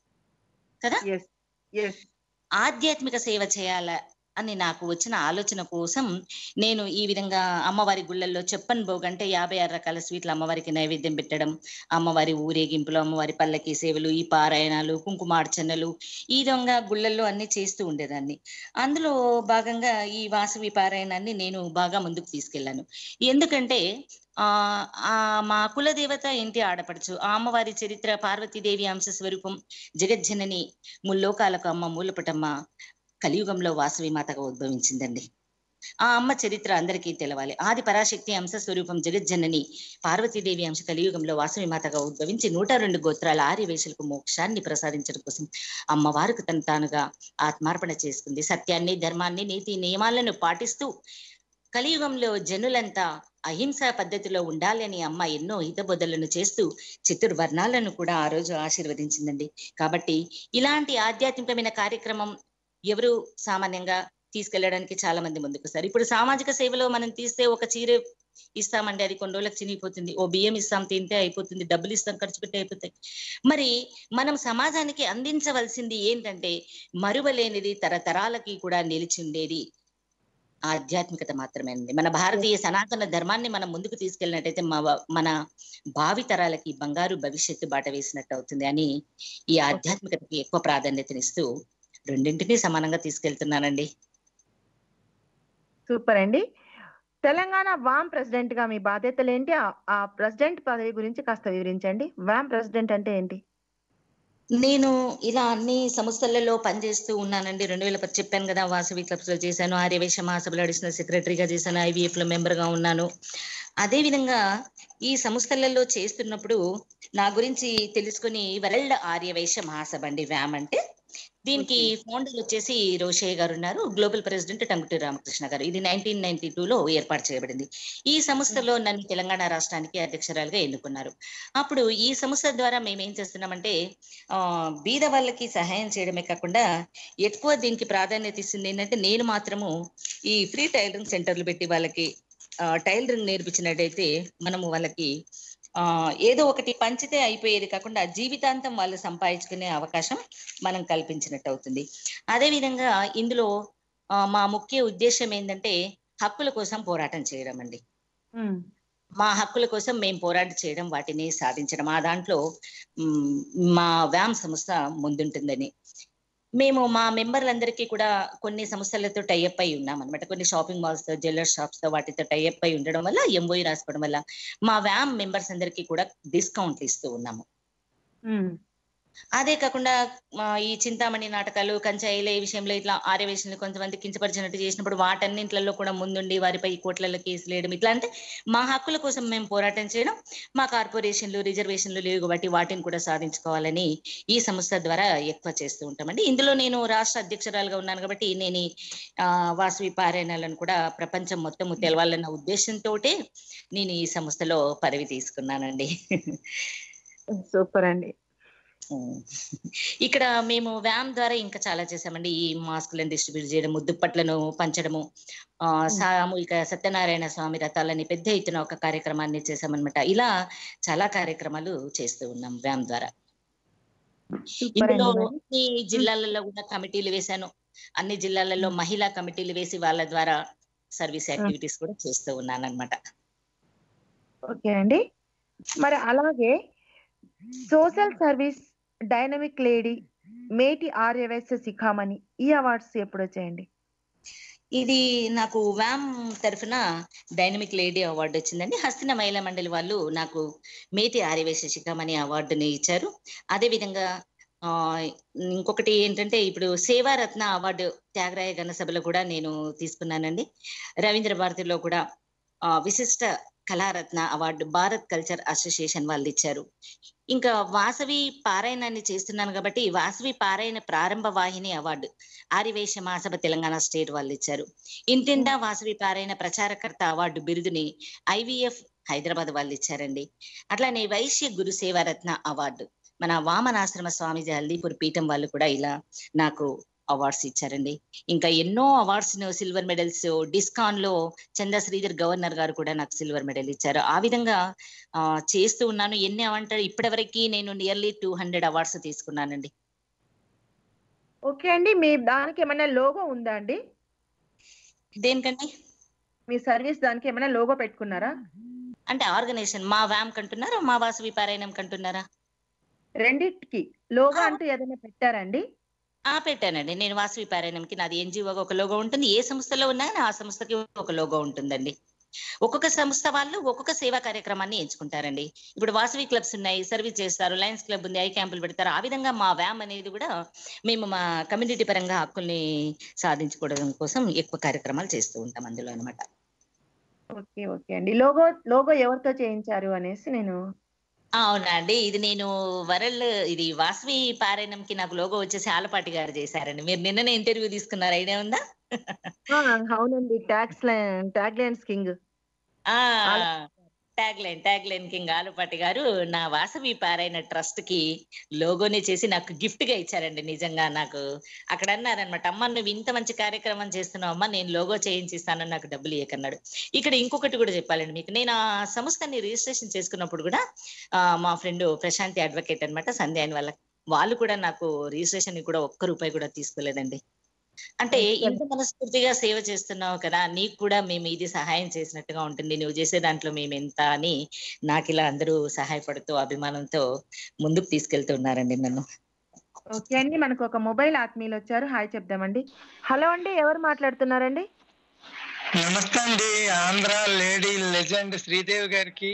B: కదా
A: ఎస్ ఎస్
B: ఆధ్యాత్మిక సేవ చేయాల అని నాకు వచ్చిన ఆలోచన కోసం నేను ఈ విధంగా అమ్మవారి గుళ్ళల్లో చెప్పని భోగ్ అంటే యాభై ఆరు రకాల స్వీట్లు అమ్మవారికి నైవేద్యం పెట్టడం అమ్మవారి ఊరేగింపులు అమ్మవారి పల్లకి సేవలు ఈ పారాయణాలు కుంకుమార్చనలు ఈ విధంగా గుళ్ళల్లో అన్ని చేస్తూ ఉండేదాన్ని అందులో భాగంగా ఈ వాసవి పారాయణాన్ని నేను బాగా ముందుకు తీసుకెళ్లాను ఎందుకంటే ఆ ఆ మా కులదేవత ఇంటి ఆడపడుచు ఆ అమ్మవారి చరిత్ర పార్వతీదేవి అంశ స్వరూపం జగజ్జనని ముల్లోకాలకు అమ్మ మూలపటమ్మ కలియుగంలో వాసవి మాతగా ఉద్భవించిందండి ఆ అమ్మ చరిత్ర అందరికీ తెలవాలి ఆది పరాశక్తి అంశ స్వరూపం జగజ్జనని పార్వతీదేవి అంశ కలియుగంలో వాసవి మాతగా ఉద్భవించి నూట రెండు గోత్రాల ఆర్యవేశులకు మోక్షాన్ని ప్రసాదించడం కోసం అమ్మవారికి తను తానుగా ఆత్మార్పణ చేసుకుంది సత్యాన్ని ధర్మాన్ని నీతి నియమాలను పాటిస్తూ కలియుగంలో జనులంతా అహింసా పద్ధతిలో ఉండాలని అమ్మ ఎన్నో హితబోధలను చేస్తూ చతుర్వర్ణాలను కూడా ఆ రోజు ఆశీర్వదించిందండి కాబట్టి ఇలాంటి ఆధ్యాత్మికమైన కార్యక్రమం ఎవరు సామాన్యంగా తీసుకెళ్లడానికి చాలా మంది ముందుకు వస్తారు ఇప్పుడు సామాజిక సేవలో మనం తీస్తే ఒక చీర ఇస్తామండి అది కొన్ని రోజులకు చినిగిపోతుంది ఓ బియ్యం ఇస్తాం తింటే అయిపోతుంది డబ్బులు ఇస్తాం ఖర్చు పెట్టి అయిపోతాయి మరి మనం సమాజానికి అందించవలసింది ఏంటంటే మరువలేనిది తరతరాలకి కూడా నిలిచి ఉండేది ఆధ్యాత్మికత మాత్రమేనండి మన భారతీయ సనాతన ధర్మాన్ని మనం ముందుకు తీసుకెళ్ళినట్టయితే మన భావి తరాలకి బంగారు భవిష్యత్తు బాట వేసినట్టు అవుతుంది అని ఈ ఆధ్యాత్మికతకి ఎక్కువ ప్రాధాన్యతనిస్తూ రెండింటినీ సమానంగా తీసుకెళ్తున్నానండి
A: సూపర్ అండి తెలంగాణ వామ్ ప్రెసిడెంట్ గా మీ బాధ్యతలు ఏంటి ఆ ప్రెసిడెంట్ పదవి గురించి కాస్త వివరించండి వామ్ ప్రెసిడెంట్ అంటే ఏంటి
B: నేను ఇలా అన్ని సంస్థలలో పనిచేస్తూ ఉన్నానండి రెండు వేల పది చెప్పాను కదా వాసవి క్లబ్స్ లో చేశాను ఆర్యవేశ మహాసభలో అడిషనల్ సెక్రటరీగా చేశాను ఐవీఎఫ్ లో మెంబర్ గా ఉన్నాను అదే విధంగా ఈ సంస్థలలో చేస్తున్నప్పుడు నా గురించి తెలుసుకుని వరల్డ్ ఆర్యవైశ్య మహాసభ అండి వ్యామ్ అంటే దీనికి ఫౌండర్ వచ్చేసి రోషయ్య గారు ఉన్నారు గ్లోబల్ ప్రెసిడెంట్ టంగుటూరి రామకృష్ణ గారు ఇది నైన్టీన్ నైన్టీ లో ఏర్పాటు చేయబడింది ఈ సంస్థలో నన్ను తెలంగాణ రాష్ట్రానికి అధ్యక్షురాలుగా ఎన్నుకున్నారు అప్పుడు ఈ సంస్థ ద్వారా మేము ఏం చేస్తున్నామంటే ఆ బీద వాళ్ళకి సహాయం చేయడమే కాకుండా ఎక్కువ దీనికి ప్రాధాన్యత ఇస్తుంది ఏంటంటే నేను మాత్రము ఈ ఫ్రీ టైలరింగ్ సెంటర్లు పెట్టి వాళ్ళకి టైలరింగ్ నేర్పించినట్టయితే మనము వాళ్ళకి ఆ ఏదో ఒకటి పంచితే అయిపోయేది కాకుండా జీవితాంతం వాళ్ళు సంపాదించుకునే అవకాశం మనం కల్పించినట్టు అవుతుంది అదే విధంగా ఇందులో మా ముఖ్య ఉద్దేశం ఏంటంటే హక్కుల కోసం పోరాటం చేయడం అండి మా హక్కుల కోసం మేము పోరాటం చేయడం వాటిని సాధించడం ఆ దాంట్లో మ్, మా వ్యామ్ సంస్థ ముందుంటుందని మేము మా మెంబర్లందరికీ కూడా కొన్ని సంస్థలతో టైఅప్ అయి ఉన్నాం అనమాట కొన్ని షాపింగ్ మాల్స్ తో జ్యువెలర్ షాప్స్ తో వాటితో టైఅప్ అయి ఉండడం వల్ల ఎంఓఈ రాసుకోవడం వల్ల మా వ్యామ్ మెంబర్స్ అందరికీ కూడా డిస్కౌంట్లు ఇస్తూ ఉన్నాము
A: ఉమ్,
B: అదే కాకుండా మా ఈ చింతామణి నాటకాలు కంచాయిల ఈ విషయంలో ఇట్లా ఆర్యవేషన్లు కొంతమంది కించపరిచినట్టు చేసినప్పుడు వాటన్నింటిలో కూడా ముందుండి వారిపై కోట్లలో కేసులు వేయడం ఇట్లా అంటే మా హక్కుల కోసం మేము పోరాటం చేయడం మా కార్పొరేషన్లు రిజర్వేషన్లు లేవు కాబట్టి వాటిని కూడా సాధించుకోవాలని ఈ సంస్థ ద్వారా ఎక్కువ చేస్తూ ఉంటామండి ఇందులో నేను రాష్ట్ర అధ్యక్షురాలుగా ఉన్నాను కాబట్టి నేను ఈ, ఆ, వాసవి పారాయణాలను కూడా ప్రపంచం మొత్తం తెలవాలన్న ఉద్దేశంతో నేను ఈ సంస్థలో పదవి తీసుకున్నానండి
A: సూపర్ అండి
B: ఉమ్. ఇక్కడ మేము వ్యామ్ ద్వారా ఇంకా చాలా చేసామండి ఈ మాస్కులను డిస్ట్రిబ్యూట్ చేయడం దుప్పట్లను పంచడము ఆ సామూహిక సత్యనారాయణ స్వామి రథాలని పెద్ద ఎత్తున ఒక కార్యక్రమాన్ని చేసామన్నమాట ఇలా చాలా కార్యక్రమాలు చేస్తూ ఉన్నాం వ్యామ్ ద్వారా
A: సూపర్
B: ఇందులో
A: అండి మరి.
B: అన్ని జిల్లాలలో కూడా కమిటీలు వేశాను అన్ని జిల్లాలలో మహిళా కమిటీలు వేసి వాళ్ళ ద్వారా సర్వీస్ యాక్టివిటీస్ కూడా చేస్తూ ఉన్నాను అనమాట
A: ఓకే అండి మరి అలాగే సోషల్ సర్వీస్ డైనమిక్ లేడీ మేటి ఆర్యవైశ్య శిఖామణి ఈ అవార్డ్స్ ఎప్పుడు వచ్చాయండి
B: ఇది నాకు వ్యామ్ తరఫున డైనమిక్ లేడీ అవార్డు వచ్చిందండి హస్తిన మహిళా మండలి వాళ్ళు నాకు మేటి ఆర్యవేశ శిఖామణి అవార్డుని ఇచ్చారు అదే విధంగా ఆ ఇంకొకటి ఏంటంటే ఇప్పుడు సేవారత్న అవార్డు త్యాగరాయ గణ సభలో కూడా నేను తీసుకున్నానండి రవీంద్ర భారతిలో కూడా ఆ విశిష్ట Kalaratna award Bharat culture association వాళ్ళు ఇచ్చారు ఇంకా వాసవి పారాయణాన్ని చేస్తున్నాను కాబట్టి వాసవి పారాయణ ప్రారంభ వాహిని అవార్డు ఆరివేశ మహాసభ తెలంగాణ స్టేట్ వాళ్ళు ఇచ్చారు ఇంటిండా వాసవి పారాయణ ప్రచారకర్త అవార్డు బిరుదుని ఐవీఎఫ్ హైదరాబాద్ వాళ్ళు ఇచ్చారండి అట్లానే వైశ్య గురు సేవారత్న అవార్డు మన వామనాశ్రమ స్వామి హల్దీపూర్ పీఠం వాళ్ళు కూడా ఇలా నాకు అవార్డ్స్ ఇచ్చారండి ఇంకా ఎన్నో అవార్డ్స్ సిల్వర్ మెడల్స్ డిస్కాన్ లో చందా శ్రీధర్ గవర్నర్ గారు కూడా నాకు సిల్వర్ మెడల్ ఇచ్చారు ఆ విధంగా ఆ చేస్తూ ఉన్నాను ఎన్ని అవంటారు ఇప్పటివరకు నేను నియర్లీ టూ హండ్రెడ్ అవార్డ్స్ తీసుకున్నానండి
A: ఓకే అండి మీ దానికి ఏమైనా లోగో ఉందా అండి
B: దేనికండి
A: మీ సర్వీస్ దానికి ఏమైనా లోగో పెట్టుకున్నారా
B: అంటే ఆర్గనైజేషన్ మా వ్యామ్ కంటున్నారా మా వాసవి పారాయణం కంటున్నారా
A: రెండిటికి లోగో
B: ఆ.
A: అంటూ ఏదైనా పెట్టారండి
B: ఆ పెట్టానండి నేను వాసవి పారాయణంకి నాది ఎన్జిఓగా ఒక లోగో ఉంటుంది ఏ సంస్థలో ఉన్నా కానీ ఆ సంస్థకి ఒక లోగో ఉంటుందండి ఒక్కొక్క సంస్థ వాళ్ళు ఒక్కొక్క సేవా కార్యక్రమాన్ని ఎంచుకుంటారండి ఇప్పుడు వాసవి క్లబ్స్ ఉన్నాయి సర్వీస్ చేస్తారు లయన్స్ క్లబ్ ఉంది ఐ క్యాంపులు పెడతారు ఆ విధంగా మా వ్యామ్ అనేది కూడా మేము మా కమ్యూనిటీ పరంగా హక్కుల్ని సాధించుకోవడం కోసం ఎక్కువ కార్యక్రమాలు చేస్తూ ఉంటాం అందులో అనమాట
A: ఓకే ఓకే అండి లోగో లోగో ఎవరితో చేయించారు అనేసి నేను
B: అవునా అండి ఇది నేను వరల్డ్ ఇది వాసవి పారాయణంకి నాకు లోగో వచ్చేసి ఆలపాటి గారు చేశారండి మీరు నిన్ననే ఇంటర్వ్యూ తీసుకున్నారు ఐడియా ఉందా
A: ఆ, అవునండి tag line tag lines king
B: ఆ tag line tag line king Alupati గారు నా వాసవి పారాయణ ట్రస్ట్ కి లోగోని చేసి నాకు గిఫ్ట్ గా ఇచ్చారండి నిజంగా నాకు అక్కడ అన్నారనమాట అమ్మ నువ్వు ఇంత మంచి కార్యక్రమం చేస్తున్నావు అమ్మ నేను లోగో చేయించిస్తాను నాకు డబ్బులు ఇవ్వకన్నాడు ఇక్కడ ఇంకొకటి కూడా చెప్పాలండి మీకు నేను ఆ సంస్థని రిజిస్ట్రేషన్ చేసుకున్నప్పుడు కూడా ఆ, మా ఫ్రెండ్ ప్రశాంతి అడ్వకేట్ అన్నమాట సంధ్య అని వాళ్ళ వాళ్ళు కూడా నాకు రిజిస్ట్రేషన్ కూడా ఒక్క రూపాయి కూడా తీసుకోలేదండి అంటే ఇంత మనస్ఫూర్తిగా సేవ చేస్తున్నావు కదా నీకు కూడా మేము ఇది సహాయం చేసినట్టుగా ఉంటుంది నువ్వు చేసే దాంట్లో మేము ఎంత అని నాకు ఇలా అందరూ సహాయపడుతూ అభిమానంతో ముందుకు తీసుకెళ్తూ ఉన్నారండి నన్ను
A: ఓకే అండి మనకు ఒక మొబైల్ ఆత్మీయులు వచ్చారు హాయ్ చెప్దామండి హలో అండి ఎవరు మాట్లాడుతున్నారండి
C: నమస్తే అండి ఆంధ్ర లేడీ లెజెండ్ శ్రీదేవి గారికి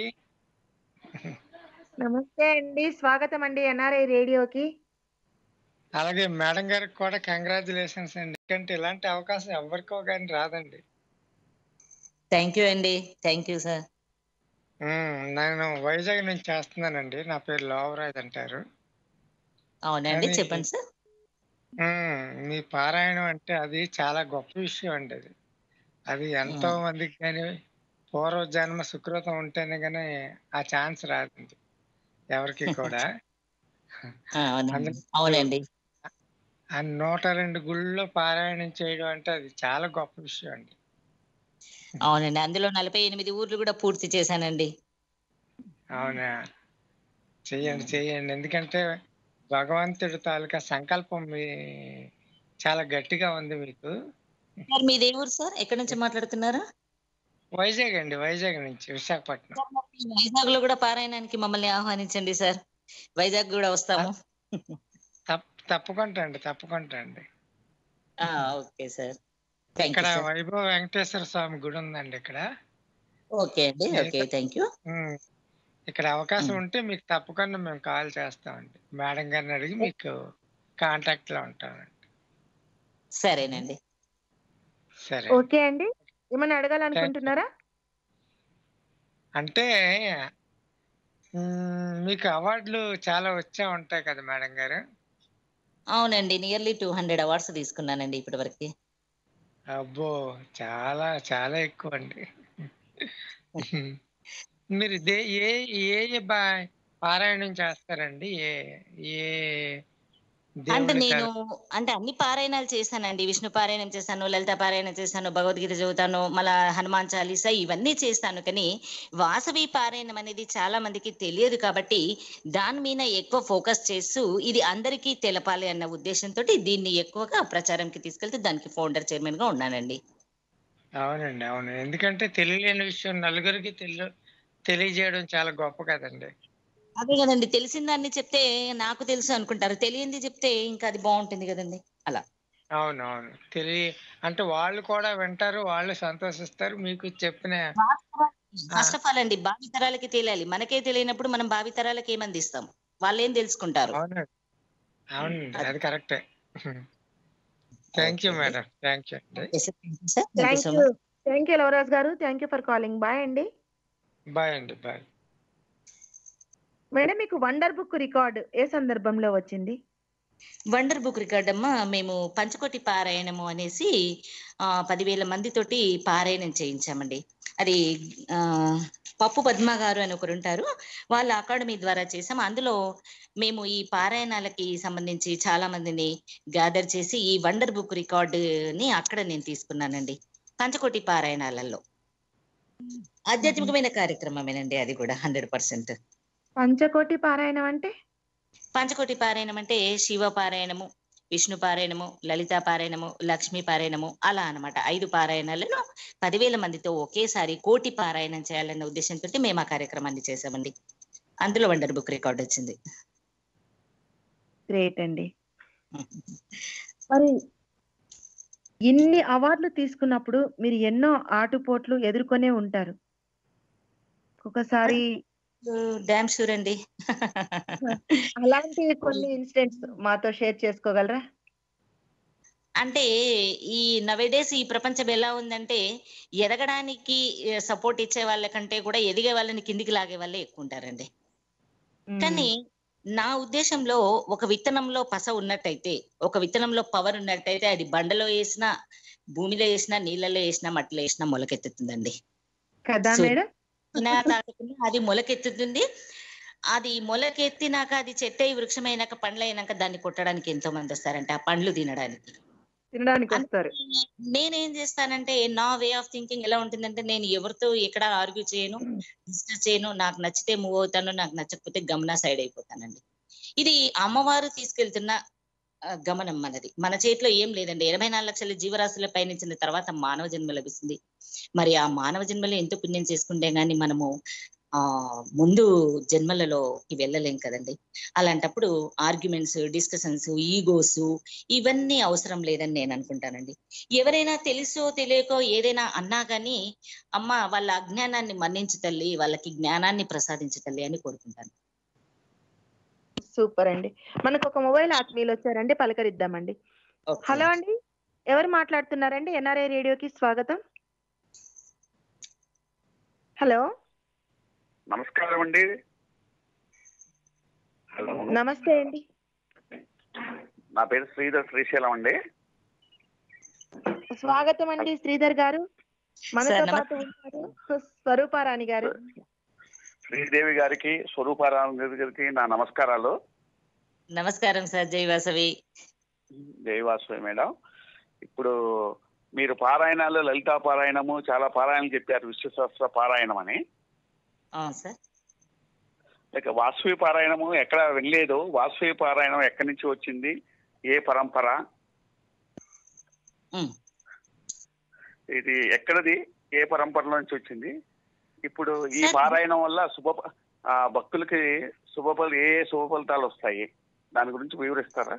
A: నమస్తే అండి స్వాగతం అండి ఎన్ఆర్ఐ రేడియోకి
C: అలాగే మేడం గారికి కూడా కంగ్రాచులేషన్స్ అండి ఎందుకంటే ఇలాంటి అవకాశం ఎవరికో కానీ రాదండి
B: థ్యాంక్ యూ అండి థ్యాంక్ యూ సార్
C: ఉమ్, నేను వైజాగ్ నుంచి చేస్తున్నానండి నా పేరు లోవరాజ్ అంటారు
B: అవునండి
C: కానీ-
B: చెప్పండి సార్
C: ఉమ్, మీ పారాయణం అంటే అది చాలా గొప్ప విషయం అండి అది అది ఎంతో మందికి కానీ పూర్వ జన్మ సుకృతం ఉంటేనే కానీ ఆ ఛాన్స్ రాదండి ఎవరికి కూడా
B: ఆ, అవునండి
C: అందులో-
B: అవునండి
C: ఆ నూట రెండు గుళ్ళో పారాయణం చేయడం అంటే అది చాలా గొప్ప విషయం అండి
B: అవునండి అందులో నలభై ఎనిమిది ఊర్లు కూడా పూర్తి చేశానండి
C: అవునా చెయ్యండి చెయ్యండి ఎందుకంటే భగవంతుడి తాలూకా సంకల్పం మీ చాలా గట్టిగా ఉంది మీకు
B: సార్ మీది ఏ ఊరు సార్ ఎక్కడి నుంచి మాట్లాడుతున్నారు
C: వైజాగ్ అండి వైజాగ్ నుంచి విశాఖపట్నం
B: వైజాగ్ లో కూడా పారాయణానికి మమ్మల్ని ఆహ్వానించండి సార్ వైజాగ్ కూడా వస్తాము
C: తప్ తప్పకుండా అండి తప్పకుండా అండి
B: ఆ, ఓకే సార్ థ్యాంక్ యూ
C: ఇక్కడ
B: సార్
C: వైభవ వెంకటేశ్వర స్వామి గుడి ఉందండి ఇక్కడ
B: ఓకే అండి ఓకే థ్యాంక్ యూ
C: ఉమ్, ఇక్కడ అవకాశం
B: ఉమ్.
C: ఉంటే మీకు తప్పకుండా మేము కాల్ చేస్తామండి మేడం గారిని అడిగి మీకు కాంటాక్ట్ లో ఉంటామండి
B: సరేనండి
C: సరే
A: ఓకే అండి ఏమైనా అడగాలనుకుంటున్నారా
C: అంటే ఉమ్, మీకు అవార్డులు చాలా వచ్చే ఉంటాయి కదా మేడం గారు
B: అవునండి నియర్లీ టూ హండ్రెడ్ అవార్డ్స్ తీసుకున్నానండి ఇప్పటి వరకు
C: అబ్బో చాలా చాలా ఎక్కువ అండి మీరు దే ఏ ఏ ఏ బా పారాయణం చేస్తారండి ఏ ఏ
B: అంటే
C: దేవుడి
B: నేను
C: తర-
B: అంటే అన్ని పారాయణాలు చేశానండి విష్ణు పారాయణం చేశాను లలిత పారాయణం చేశాను భగవద్గీత చదువుతాను మళ్ళా హనుమాన్ చాలీసా ఇవన్నీ చేస్తాను కానీ వాసవి పారాయణం అనేది చాలా మందికి తెలియదు కాబట్టి దాని మీద ఎక్కువ ఫోకస్ చేస్తూ ఇది అందరికీ తెలపాలి అన్న ఉద్దేశంతో దీన్ని ఎక్కువగా ప్రచారంకి తీసుకెళ్తే దానికి ఫౌండర్ చైర్మన్ గా ఉన్నానండి
C: అవునండి అవును ఎందుకంటే తెలియలేని విషయం నలుగురికి తెలియ తెలియజేయడం చాలా గొప్ప కదండి
B: అదే కదండి తెలిసిన దాన్ని చెప్తే నాకు తెలుసు అనుకుంటారు తెలియంది చెప్తే ఇంకా అది బాగుంటుంది కదండి అలా
C: అవును అవును తెలియ అంటే వాళ్ళు కూడా వింటారు వాళ్ళు సంతోషిస్తారు మీకు చెప్పిన
B: ఫస్ట్ ఆఫ్ ఆల్ అండి భావితరాలకి తెలియాలి మనకే తెలియనప్పుడు మనం భావితరాలకి ఏం అందిస్తాం వాళ్ళు ఏం తెలుసుకుంటారు
C: అవునండి అవునండి అది కరెక్టే thank you
B: Okay.
C: Madam thank you అండి
A: thank you thank you Lavaraj గారు thank you for calling bye అండి
C: బాయ్ అండి బాయ్
A: మేడం మీకు వండర్ బుక్ రికార్డ్ ఏ సందర్భంలో వచ్చింది
B: వండర్ బుక్ రికార్డ్ అమ్మ మేము పంచకోటి పారాయణము అనేసి ఆ పదివేల మందితోటి పారాయణం చేయించామండి అది ఆ పప్పు పద్మ గారు అని ఒకరు ఉంటారు వాళ్ళ అకాడమీ ద్వారా చేసాం అందులో మేము ఈ పారాయణాలకి సంబంధించి చాలా మందిని గ్యాదర్ చేసి ఈ వండర్ బుక్ రికార్డుని అక్కడ నేను తీసుకున్నానండి పంచకోటి పారాయణాలలో ఆధ్యాత్మికమైన కార్యక్రమమేనండి అది కూడా హండ్రెడ్ పర్సెంట్
A: పంచకోటి పారాయణం అంటే
B: పంచకోటి పారాయణం అంటే శివ పారాయణము విష్ణు పారాయణము లలిత పారాయణము లక్ష్మీ పారాయణము అలా అన్నమాట ఐదు పారాయణాలను పదివేల మందితో ఒకేసారి కోటి పారాయణం చేయాలన్న ఉద్దేశంతో మేము ఆ కార్యక్రమాన్ని చేసామండి అందులో వండర్ బుక్ రికార్డ్ వచ్చింది
A: గ్రేట్ అండి మరి ఇన్ని అవార్డులు తీసుకున్నప్పుడు మీరు ఎన్నో ఆటుపోట్లు ఎదుర్కొనే ఉంటారు ఒకసారి
B: డ్యామ్ షూర్ అండి
A: అలాంటి కొన్ని ఇన్సిడెంట్స్ మాతో షేర్ చేసుకోగలరా
B: అంటే ఈ నవేడేస్ ఈ ప్రపంచం ఎలా ఉందంటే ఎదగడానికి సపోర్ట్ ఇచ్చే వాళ్ళకంటే కూడా ఎదిగే వాళ్ళని కిందికి లాగే వాళ్ళే ఎక్కువ ఉంటారండి కానీ నా ఉద్దేశంలో ఒక విత్తనంలో పస ఉన్నట్టయితే ఒక విత్తనంలో పవర్ ఉన్నట్టయితే అది బండలో వేసినా భూమిలో వేసినా నీళ్ళలో వేసినా మట్టిలో వేసినా మొలకెత్తుతుందండి
A: కదా
B: సో-
A: మేడం
B: నా తాకకుండా అది మొలకెత్తుతుంది అది మొలకెత్తినాక అది చెట్టై వృక్షమైనాక పండ్లు అయినాక దాన్ని కొట్టడానికి ఎంతో మంది వస్తారంట ఆ పండ్లు తినడానికి
A: తినడానికి వస్తారు
B: నేనేం చేస్తానంటే నా వే ఆఫ్ థింకింగ్ ఎలా ఉంటుందంటే నేను ఎవరితో ఎక్కడ ఆర్గ్యూ చేయను డిస్కస్ చేయను నాకు నచ్చితే మూవ్ అవుతాను నాకు నచ్చకపోతే గమన సైడ్ అయిపోతానండి ఇది అమ్మవారు తీసుకెళ్తున్న ఆ, గమనం మనది మన చేతిలో ఏం లేదండి ఎనభై నాలుగు లక్షల జీవరాశుల పయనించిన తర్వాత మానవ జన్మ లభిస్తుంది మరి ఆ మానవ జన్మలో ఎంతో పుణ్యం చేసుకుంటే గానీ మనము ఆ ముందు జన్మలలోకి వెళ్ళలేం కదండి అలాంటప్పుడు ఆర్గ్యుమెంట్స్ డిస్కషన్స్ ఈగోస్ ఇవన్నీ అవసరం లేదని నేను అనుకుంటానండి ఎవరైనా తెలుసో తెలియకో ఏదైనా అన్నా గానీ అమ్మ వాళ్ళ అజ్ఞానాన్ని మన్నించు తల్లి వాళ్ళకి జ్ఞానాన్ని ప్రసాదించు తల్లి అని కోరుకుంటాను
A: సూపర్ అండి మనకు ఒక మొబైల్ ఆత్మీయులు వచ్చారండి పలకరిద్దామండి
B: ఓకే.
A: హలో అండి ఎవరు మాట్లాడుతున్నారండి ఎన్ఆర్ఐ రేడియోకి స్వాగతం హలో
D: నమస్కారం అండి హలో
A: నమస్తే అండి
D: నా పేరు శ్రీధర్ శ్రీశైలం అండి
A: స్వాగతం అండి శ్రీధర్ గారు మనతో
B: సార్,
A: పాటు ఉన్నారు స్వరూపారాణి గారు
D: శ్రీదేవి గారికి స్వరూపారాయణ గారికి నా నమస్కారాలు
B: నమస్కారం సార్ జై వాసవి
D: దేవాశ్వరి మేడం ఇప్పుడు మీరు పారాయణాలు లలితా పారాయణము చాలా పారాయణలు చెప్పారు విశ్వశాస్త్ర పారాయణం అని
B: అవును సార్
D: ఇక వాసవి పారాయణము ఎక్కడ వినలేదు వాసవి పారాయణం ఎక్కడి నుంచి వచ్చింది ఏ పరంపర
B: ఉమ్.
D: ఇది ఎక్కడది ఏ పరంపర నుంచి వచ్చింది ఇప్పుడు ఈ
B: సార్-
D: పారాయణం వల్ల శుభ ఆ, భక్తులకి శుభ ఏ ఏ శుభ ఫలితాలు వస్తాయి దాని గురించి వివరిస్తారా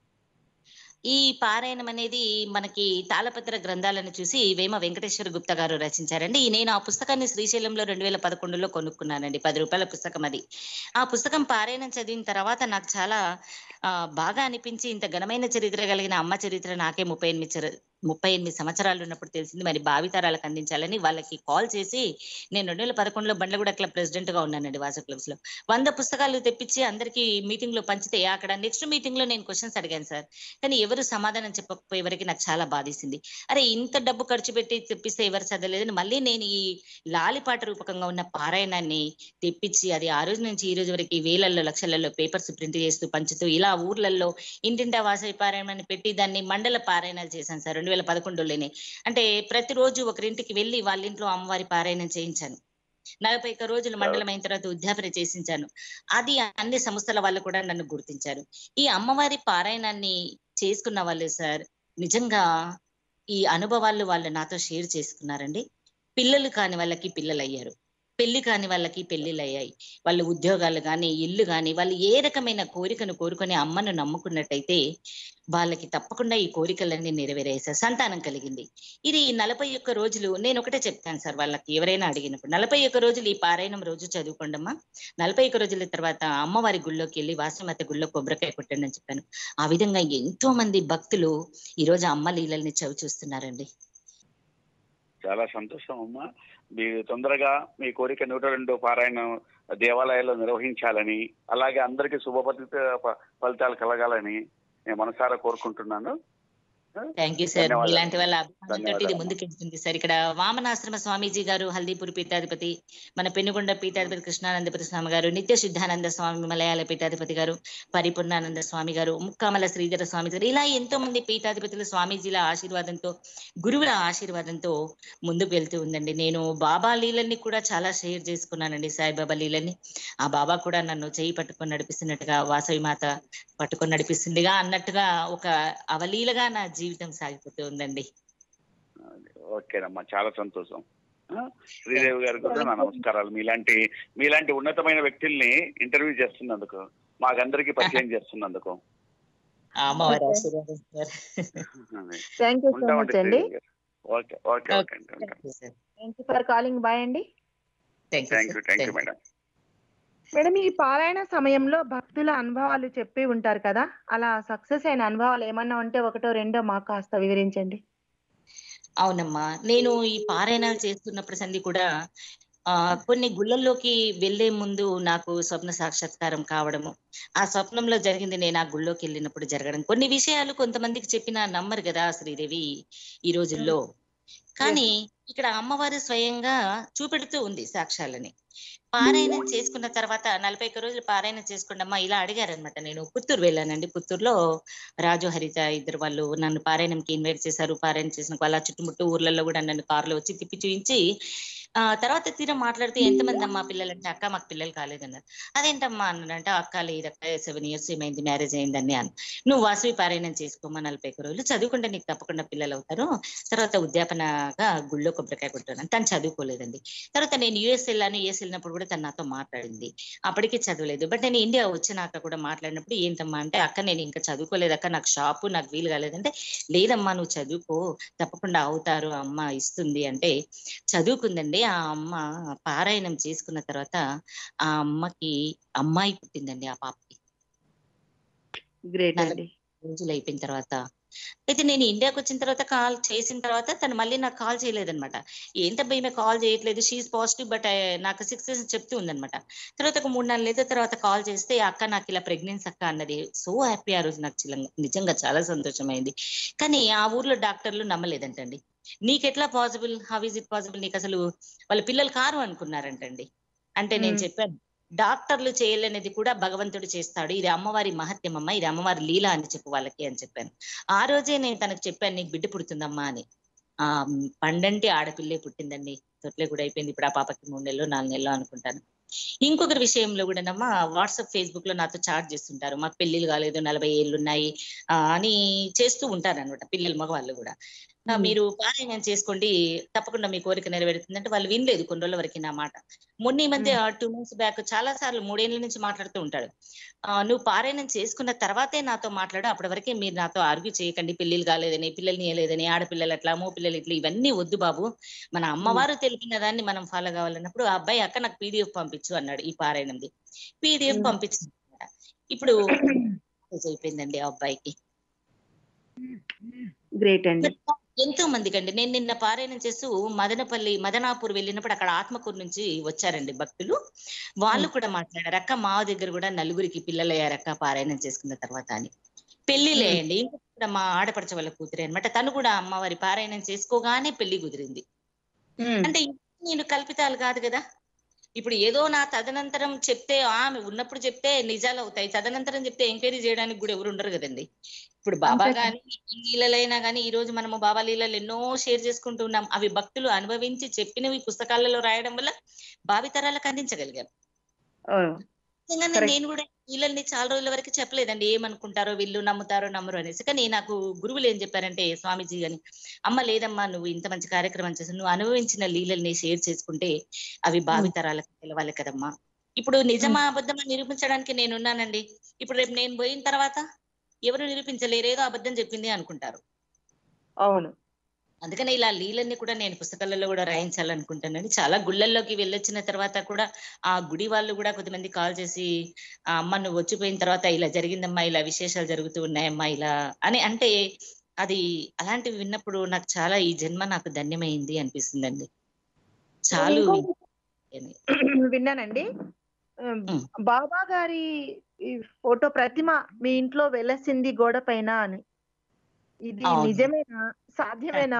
B: ఈ పారాయణం అనేది మనకి తాళపత్ర గ్రంథాలను చూసి వేమ వెంకటేశ్వర గుప్తా గారు రచించారండి నేను ఆ పుస్తకాన్ని శ్రీశైలంలో రెండు వేల పదకొండులో కొనుక్కున్నానండి పది రూపాయల పుస్తకం అది ఆ పుస్తకం పారాయణం చదివిన తర్వాత నాకు చాలా ఆ, బాగా అనిపించి ఇంత ఘనమైన చరిత్ర కలిగిన అమ్మ చరిత్ర నాకే ముప్పై ఎనిమిది చర- ముప్పై ఎనిమిది సంవత్సరాలు ఉన్నప్పుడు తెలిసింది మరి భావితరాలకు అందించాలని వాళ్ళకి కాల్ చేసి నేను రెండు వేల పదకొండులో బండ్లగూడ క్లబ్ ప్రెసిడెంట్ గా ఉన్నానండి వాస క్లబ్స్ లో వంద పుస్తకాలు తెప్పించి అందరికి మీటింగ్ లో పంచితే అక్కడ నెక్స్ట్ మీటింగ్ లో నేను క్వశ్చన్స్ అడిగాను సార్ కానీ ఎవరు సమాధానం చెప్పకపోయే వరకు నాకు చాలా బాధేసింది అరే ఇంత డబ్బు ఖర్చు పెట్టి తెప్పిస్తే ఎవరు చదవలేదని మళ్ళీ నేను ఈ లాలిపాట రూపకంగా ఉన్న పారాయణాన్ని తెప్పించి అది ఆ రోజు నుంచి ఈ రోజు వరకు ఈ వేలల్లో లక్షలలో పేపర్స్ ప్రింట్ చేస్తూ పంచుతూ ఇలా ఊర్లలో ఇంటింటా వాసవి పారాయణాన్ని పెట్టి దాన్ని మండల పారాయణాలు చేశాను సార్ రెండు వేల పదకొండులోనే అంటే ప్రతిరోజు ఒకరింటికి వెళ్ళి వాళ్ళ ఇంట్లో అమ్మవారి పారాయణం చేయించాను నలభై ఒక్క రోజులు మండలం అయిన తర్వాత ఉద్యాపన చేసించాను అది అన్ని సంస్థల వాళ్ళు కూడా నన్ను గుర్తించారు ఈ అమ్మవారి పారాయణాన్ని చేసుకున్న వాళ్ళు సార్ నిజంగా ఈ అనుభవాలు వాళ్ళు నాతో షేర్ చేసుకున్నారండి పిల్లలు కాని వాళ్ళకి పిల్లలు అయ్యారు పెళ్లి కాని వాళ్ళకి పెళ్లిళ్ళు అయ్యాయి వాళ్ళ ఉద్యోగాలు కానీ ఇల్లు కానీ వాళ్ళు ఏ రకమైన కోరికను కోరుకొని అమ్మను నమ్ముకున్నట్టయితే వాళ్ళకి తప్పకుండా ఈ కోరికలన్నీ నెరవేరాయి సార్ సంతానం కలిగింది ఇది నలభై ఒక్క రోజులు నేను ఒకటే చెప్తాను సార్ వాళ్ళకి ఎవరైనా అడిగినప్పుడు నలభై ఒక్క రోజులు ఈ పారాయణం రోజు చదువుకోండమ్మా నలభై ఒక్క రోజుల తర్వాత అమ్మవారి గుళ్ళోకి వెళ్ళి వాసమత గుళ్ళో కొబ్బరికాయ కొట్టండి అని చెప్పాను ఆ విధంగా ఎంతో మంది భక్తులు ఈ రోజు అమ్మ లీలల్ని చవి చూస్తున్నారండి
D: చాలా సంతోషం అమ్మా మీరు తొందరగా మీ కోరిక నూట రెండు పారాయణం దేవాలయాల్లో నిర్వహించాలని అలాగే అందరికీ శుభ ఫలిత ఫలితాలు కలగాలని నేను మనసారా కోరుకుంటున్నాను
B: థ్యాంక్ యూ సార్
D: ధన్యవాదాలు.
B: ఇలాంటి వాళ్ళ అభిమానంతో ఇది
D: ధన్యవాదాలు.
B: ముందుకెళ్తుంది సార్ ఇక్కడ వామనాశ్రమ స్వామీజీ గారు హల్దీపూర్ పీఠాధిపతి మన పెనుగొండ పీఠాధిపతి కృష్ణానందపతి స్వామి గారు నిత్య సిద్ధానంద స్వామి మలయాళ పీఠాధిపతి గారు పరిపూర్ణానంద స్వామి గారు ముక్కామల శ్రీధర స్వామి గారు ఇలా ఎంతో మంది పీఠాధిపతులు స్వామీజీల ఆశీర్వాదంతో గురువుల ఆశీర్వాదంతో ముందుకు వెళ్తూ ఉందండి నేను బాబా లీలల్ని కూడా చాలా షేర్ చేసుకున్నానండి సాయిబాబా లీలని ఆ బాబా కూడా నన్ను చేయి పట్టుకొని నడిపిస్తున్నట్టుగా వాసవి మాత పట్టుకొని నడిపిస్తుందిగా అన్నట్టుగా ఒక అవలీలగా నా జీవితం సాగిపోతూ ఉందండి
D: ఓకేనమ్మా చాలా సంతోషం ఆ, శ్రీదేవి గారికి కూడా నా నమస్కారాలు మీలాంటి మీలాంటి ఉన్నతమైన వ్యక్తుల్ని ఇంటర్వ్యూ చేస్తున్నందుకు మాకందరికీ పరిచయం చేస్తున్నందుకు
B: ఆ అమ్మవారి ఆశీర్వాదం సార్
A: థ్యాంక్ యూ సో
D: ఉంటామండి
A: మచ్ అండి
D: శ్రీదేవి గారు. ఓకే ఓకే ఓకే అండి ఉంటాం
A: thank you for calling bye అండి
D: thank you thank you madam
A: madam ఈ పారాయణ సమయంలో భక్తుల అనుభవాలు చెప్పి ఉంటారు కదా అలా సక్సెస్ అయిన అనుభవాలు ఏమన్నా ఉంటే ఒకటో రెండో మాకు కాస్త వివరించండి
B: అవునమ్మా నేను ఈ పారాయణాలు చేస్తున్నప్పుడు సంది కూడా ఆ కొన్ని గుళ్ళల్లోకి వెళ్లే ముందు నాకు స్వప్న సాక్షాత్కారం కావడము ఆ స్వప్నంలో జరిగింది నేను ఆ గుళ్ళోకి వెళ్ళినప్పుడు జరగడం కొన్ని విషయాలు కొంతమందికి చెప్పినా నమ్మరు కదా శ్రీదేవి ఈ రోజుల్లో కానీ ఇక్కడ అమ్మవారు స్వయంగా చూపెడుతూ ఉంది సాక్ష్యాలని పారాయణం చేసుకున్న తర్వాత నలభై ఒక్క రోజులు పారాయణం చేసుకున్నమ్మా ఇలా అడిగారనమాట నేను పుత్తూరు వెళ్ళానండి పుత్తూరులో రాజు హరిత ఇద్దరు వాళ్ళు నన్ను పారాయణంకి ఇన్వైట్ చేశారు పారాయణం చేసిన వాళ్ళ చుట్టుముట్టు ఊర్లలో కూడా నన్ను కారులో వచ్చి తిప్పి చూపించి ఆ తర్వాత తీరా మాట్లాడితే ఎంతమంది అమ్మా పిల్లలు అంటే అక్క మాకు పిల్లలు కాలేదన్నారు అదేంటమ్మా అన్నాడంటే అక్క లేదక్క సెవెన్ ఇయర్స్ ఏమైంది మ్యారేజ్ అయిందని అని నువ్వు వాసవి పారాయణం చేసుకోమా నలభై ఒక్క రోజులు చదువుకుంటే నీకు తప్పకుండా పిల్లలు అవుతారు తర్వాత ఉద్యాపనగా గుళ్ళో కొబ్బరికాయ కొట్టాను తను చదువుకోలేదండి తర్వాత నేను యుఎస్ వెళ్ళాను యుఎస్ వెళ్ళినప్పుడు కూడా తను నాతో మాట్లాడింది అప్పటికి చదవలేదు బట్ నేను ఇండియా వచ్చినాక కూడా మాట్లాడినప్పుడు ఏంటమ్మా అంటే అక్క నేను ఇంకా చదువుకోలేదు అక్క నాకు షాపు నాకు వీలు కాలేదంటే లేదమ్మా నువ్వు చదువుకో తప్పకుండా అవుతారు అమ్మ ఇస్తుంది అంటే చదువుకుందండి ఆ అమ్మ పారాయణం చేసుకున్న తర్వాత ఆ అమ్మకి అమ్మాయి పుట్టిందండి ఆ పాపకి
A: గ్రేట్
B: నలభై
A: అండి
B: రోజులు అయిపోయిన తర్వాత అయితే నేను ఇండియాకి వచ్చిన తర్వాత కాల్ చేసిన తర్వాత తను మళ్ళీ నాకు కాల్ చేయలేదన్నమాట ఏంటబ్బా ఈమె కాల్ చేయట్లేదు షీఈ్ పాజిటివ్ బట్ నాకు సిక్స్ చెప్తూ ఉందన్నమాట తర్వాత ఒక మూడు నాలుగు లేదా తర్వాత కాల్ చేస్తే అక్క నాకు ఇలా ప్రెగ్నెన్సీ అక్క అన్నది సో హ్యాపీ ఆ రోజు నాకు చిలంగా నిజంగా చాలా సంతోషమైంది కానీ ఆ ఊర్లో డాక్టర్లు నమ్మలేదంటండి నీకెట్లా possible how is it possible నీకు అసలు వాళ్ళ పిల్లలు కారు అనుకున్నారంటండి అంటే నేను
A: మ్మ్.
B: చెప్పాను డాక్టర్లు చేయలేనిది కూడా భగవంతుడు చేస్తాడు ఇది అమ్మవారి మహత్యం అమ్మ ఇది అమ్మవారి లీల అని చెప్పు వాళ్ళకి అని చెప్పాను ఆ రోజే నేను తనకు చెప్పాను నీకు బిడ్డ పుడుతుందమ్మా అని ఆ మ్, పండంటి ఆడపిల్లే పుట్టిందండి తొట్లే కూడా అయిపోయింది ఇప్పుడు ఆ పాపకి మూడు నెలలు నాలుగు నెలలు అనుకుంటాను ఇంకొకరి విషయంలో కూడానమ్మా వాట్సాప్ ఫేస్బుక్ లో నాతో చాట్ చేస్తుంటారు మాకు పెళ్లిళ్ళు కాలేదు నలభై ఏళ్ళు ఉన్నాయి ఆ, అని చేస్తూ ఉంటారు అనమాట పిల్లలు మగవాళ్ళు కూడా ఆ,
A: ఉమ్.
B: మీరు పారాయణం చేసుకోండి తప్పకుండా మీ కోరిక నెరవేరుతుంది అంటే వాళ్ళు వినలేదు కొన్ని రోజుల వరకు నా మాట మొన్న ఈ మధ్య టూ మంత్స్ బ్యాక్ చాలా సార్లు మూడేళ్ల నుంచి మాట్లాడుతూ ఉంటాడు ఆ, నువ్వు పారాయణం చేసుకున్న తర్వాతే నాతో మాట్లాడు అప్పటి వరకే మీరు నాతో ఆర్గ్యూ చేయకండి పెళ్లిళ్ళు కాలేదని పిల్లల్ని ఇవ్వలేదని ఆడపిల్లలు అట్లా మో పిల్లలు ఇట్లా ఇవన్నీ వద్దు బాబు మన అమ్మవారు తెలిపిన దాన్ని మనం ఫాలో కావాలన్నప్పుడు ఆ అబ్బాయి అక్క నాకు పీడిఎఫ్ పంపించు అన్నాడు ఈ పారాయణంది పీడిఎఫ్
A: ఉమ్.
B: పంపించింది ఇప్పుడు అయిపోయిందండి ఆ అబ్బాయికి
A: గ్రేట్ అండి
B: ఎంతో మందికి అండి నేను నిన్న పారాయణం చేస్తూ మదనపల్లి మదనాపూర్ వెళ్ళినప్పుడు అక్కడ ఆత్మకూరు నుంచి వచ్చారండి భక్తులు వాళ్ళు కూడా మాట్లాడారు అక్క మా దగ్గర కూడా నలుగురికి పిల్లలు అయ్యారక్క పారాయణం చేసుకున్న తర్వాత అని పెళ్లిలే అండి ఇంకొక కూడా మా ఆడపడచ వాళ్ళ కూతురే అనమాట తను కూడా అమ్మవారి పారాయణం చేసుకోగానే పెళ్లి కుదిరింది
A: ఉమ్.
B: అంటే ఇవన్నీ నేను కల్పితాలు కాదు కదా ఇప్పుడు ఏదో నా తదనంతరం చెప్తే ఆమె ఉన్నప్పుడు చెప్తే నిజాలు అవుతాయి తదనంతరం చెప్తే ఎంక్వైరీ చేయడానికి కూడా ఎవరు ఉండరు కదండి ఇప్పుడు బాబా
A: అంతే కదా.
B: గాని ఈ లీలలైనా గానీ ఈ రోజు మనము బాబా లీలలు ఎన్నో షేర్ చేసుకుంటూ ఉన్నాం అవి భక్తులు అనుభవించి చెప్పినవి పుస్తకాలలో రాయడం వల్ల భావితరాలకు అందించగలిగాం
A: ఓ,
B: నిజంగానే
A: Correct.
B: నేను కూడా వీళ్ళని చాలా రోజుల వరకు చెప్పలేదండి ఏమనుకుంటారో వీళ్ళు నమ్ముతారో నమ్మరు అనేసి కానీ నాకు గురువులు ఏం చెప్పారంటే స్వామీజీ అని అమ్మ లేదమ్మా నువ్వు ఇంత మంచి కార్యక్రమం చేసి నువ్వు అనుభవించిన లీలల్ని షేర్ చేసుకుంటే అవి భావితరాలకు తెలవాలి కదమ్మా ఇప్పుడు నిజమా అబద్ధమా నిరూపించడానికి నేనున్నానండి ఇప్పుడు రేపు నేను పోయిన తర్వాత ఎవరు నిరూపించలేరు ఏదో అబద్ధం చెప్పింది అనుకుంటారు
A: అవును
B: అందుకని ఇలా లీలన్నీ కూడా నేను పుస్తకాలలో కూడా రాయించాలనుకుంటానండి చాలా గుళ్ళల్లోకి వెళ్ళొచ్చిన తర్వాత కూడా ఆ గుడి వాళ్ళు కూడా కొంతమంది కాల్ చేసి ఆ అమ్మ నువ్వు వచ్చిపోయిన తర్వాత ఇలా జరిగిందమ్మా ఇలా విశేషాలు జరుగుతూ ఉన్నాయమ్మా ఇలా అని అంటే అది అలాంటివి విన్నప్పుడు నాకు చాలా ఈ జన్మ నాకు ధన్యమైంది అనిపిస్తుందండి చాలు అని.
A: విన్నానండి ఉమ్,
B: ఉమ్.
A: బాబా గారి ఈ ఫోటో ప్రతిమ మీ ఇంట్లో వెలసింది గోడ పైన అని ఇది
B: అవును.
A: నిజమేనా సాధ్యమేనా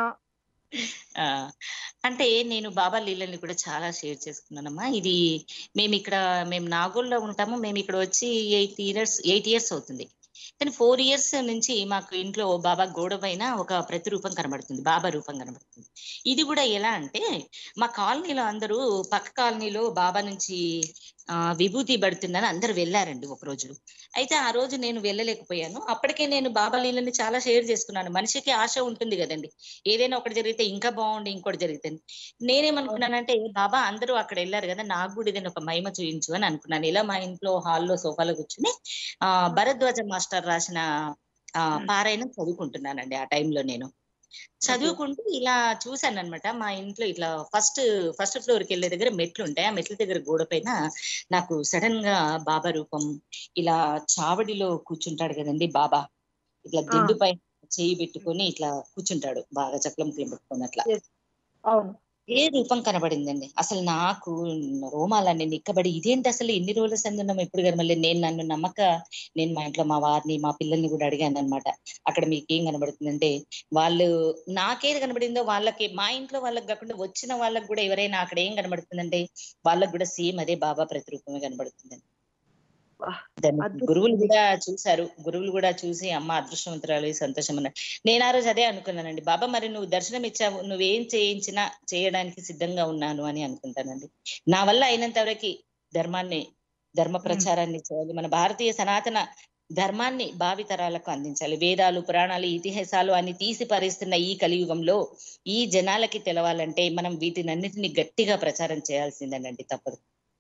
B: ఆ అంటే నేను బాబా లీలని కూడా చాలా షేర్ చేసుకున్నానమ్మా ఇది మేము ఇక్కడ మేము నాగోల్లో ఉంటాము మేము ఇక్కడ వచ్చి ఎయిట్ ఇయర్స్ ఎయిట్ ఇయర్స్ అవుతుంది కానీ ఫోర్ ఇయర్స్ నుంచి మాకు ఇంట్లో బాబా గోడ పైన ఒక ప్రతిరూపం కనబడుతుంది బాబా రూపం కనబడుతుంది ఇది కూడా ఎలా అంటే మా కాలనీలో అందరూ పక్క కాలనీలో బాబా నుంచి ఆ విభూతి పడుతుందని అందరు వెళ్ళారండి ఒక రోజు అయితే ఆ రోజు నేను వెళ్ళలేకపోయాను అప్పటికే నేను బాబా లీలని చాలా షేర్ చేసుకున్నాను మనిషికి ఆశ ఉంటుంది కదండి ఏదైనా ఒకటి జరిగితే ఇంకా బాగుండి ఇంకోటి జరుగుతుంది నేనేమనుకున్నానంటే బాబా అందరూ అక్కడ వెళ్ళారు కదా నాకు కూడా ఏదైనా ఒక మహిమ చూయించు అని అనుకున్నాను ఇలా మా ఇంట్లో హాల్లో సోఫాలో కూర్చుని ఆ భరద్వాజ మాస్టర్ రాసిన ఆ పారాయణం చదువుకుంటున్నానండి ఆ టైంలో నేను చదువుకుంటూ ఇలా చూశాను అనమాట మా ఇంట్లో ఇట్లా ఫస్ట్ ఫస్ట్ ఫ్లోర్ కి వెళ్ళే దగ్గర మెట్లు ఉంటాయి ఆ మెట్ల దగ్గర గోడ పైన నాకు సడన్ గా బాబా రూపం ఇలా చావడిలో కూర్చుంటాడు కదండి బాబా ఇట్లా దిండు పైన చేయి పెట్టుకొని ఇట్లా కూర్చుంటాడు బాగా చక్రం పెట్టుకొని అట్లా
A: అవును
B: ఏ రూపం కనబడిందండి అసలు నాకు రోమాలన్నీ నిక్కబడి ఇదేంటి అసలు ఎన్ని రోజుల సందున్నాం ఎప్పుడు కదా మళ్ళీ నేను నన్ను నమ్మక నేను మా ఇంట్లో మా వారిని మా పిల్లల్ని కూడా అడిగాను అనమాట అక్కడ మీకు ఏం కనబడుతుందంటే వాళ్ళు నాకేది కనబడిందో వాళ్ళకి మా ఇంట్లో వాళ్ళకి కాకుండా వచ్చిన వాళ్ళకి కూడా ఎవరైనా అక్కడ ఏం కనబడుతుందంటే వాళ్ళకి కూడా సేమ్ అదే బాబా ప్రతిరూపమే కనబడుతుందండి
A: వాహ్,
B: దాన్ని
A: అద్భుతం.
B: గురువులు కూడా చూశారు గురువులు కూడా చూసి అమ్మ అదృష్టవంతురాలు సంతోషం అన్నారు నేను ఆ రోజు అదే అనుకున్నానండి బాబా మరి నువ్వు దర్శనం ఇచ్చావు నువ్వేం చేయించినా చేయడానికి సిద్ధంగా ఉన్నాను అని అనుకుంటానండి నా వల్ల అయినంత వరకు ధర్మాన్ని ధర్మ ప్రచారాన్ని చేయాలి మన భారతీయ సనాతన ధర్మాన్ని భావితరాలకు అందించాలి వేదాలు పురాణాలు ఇతిహాసాలు అని తీసి పరిస్తున్న ఈ కలియుగంలో ఈ జనాలకి తెలవాలంటే మనం వీటినన్నిటిని గట్టిగా ప్రచారం చేయాల్సిందేనండి తప్పదు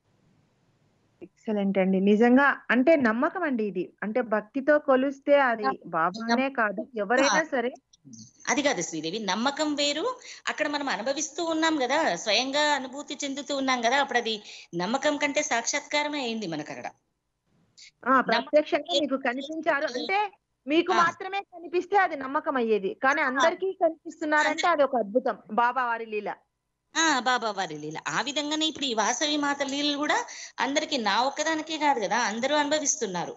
A: ఎక్సలెంట్ అండి నిజంగా అంటే నమ్మకం అండి ఇది అంటే భక్తితో కొలిస్తే అది బాబానే కాదు ఎవరైనా సరే
B: అది కాదు శ్రీదేవి నమ్మకం వేరు అక్కడ మనం అనుభవిస్తూ ఉన్నాం కదా స్వయంగా అనుభూతి చెందుతూ ఉన్నాం కదా అప్పుడు అది నమ్మకం కంటే సాక్షాత్కారమే అయింది మనకు అక్కడ
A: ఆ ప్రత్యక్షంగా మీకు కనిపించారు అంటే మీకు
B: ఆ.
A: మాత్రమే కనిపిస్తే అది నమ్మకం అయ్యేది కానీ అందరికీ కనిపిస్తున్నారంటే అది ఒక అద్భుతం బాబా వారి లీల
B: ఆ బాబా వారి లీల ఆ విధంగానే ఇప్పుడు ఈ వాసవి మాత లీలలు కూడా అందరికి నా ఒక్కదానికే కాదు కదా అందరూ అనుభవిస్తున్నారు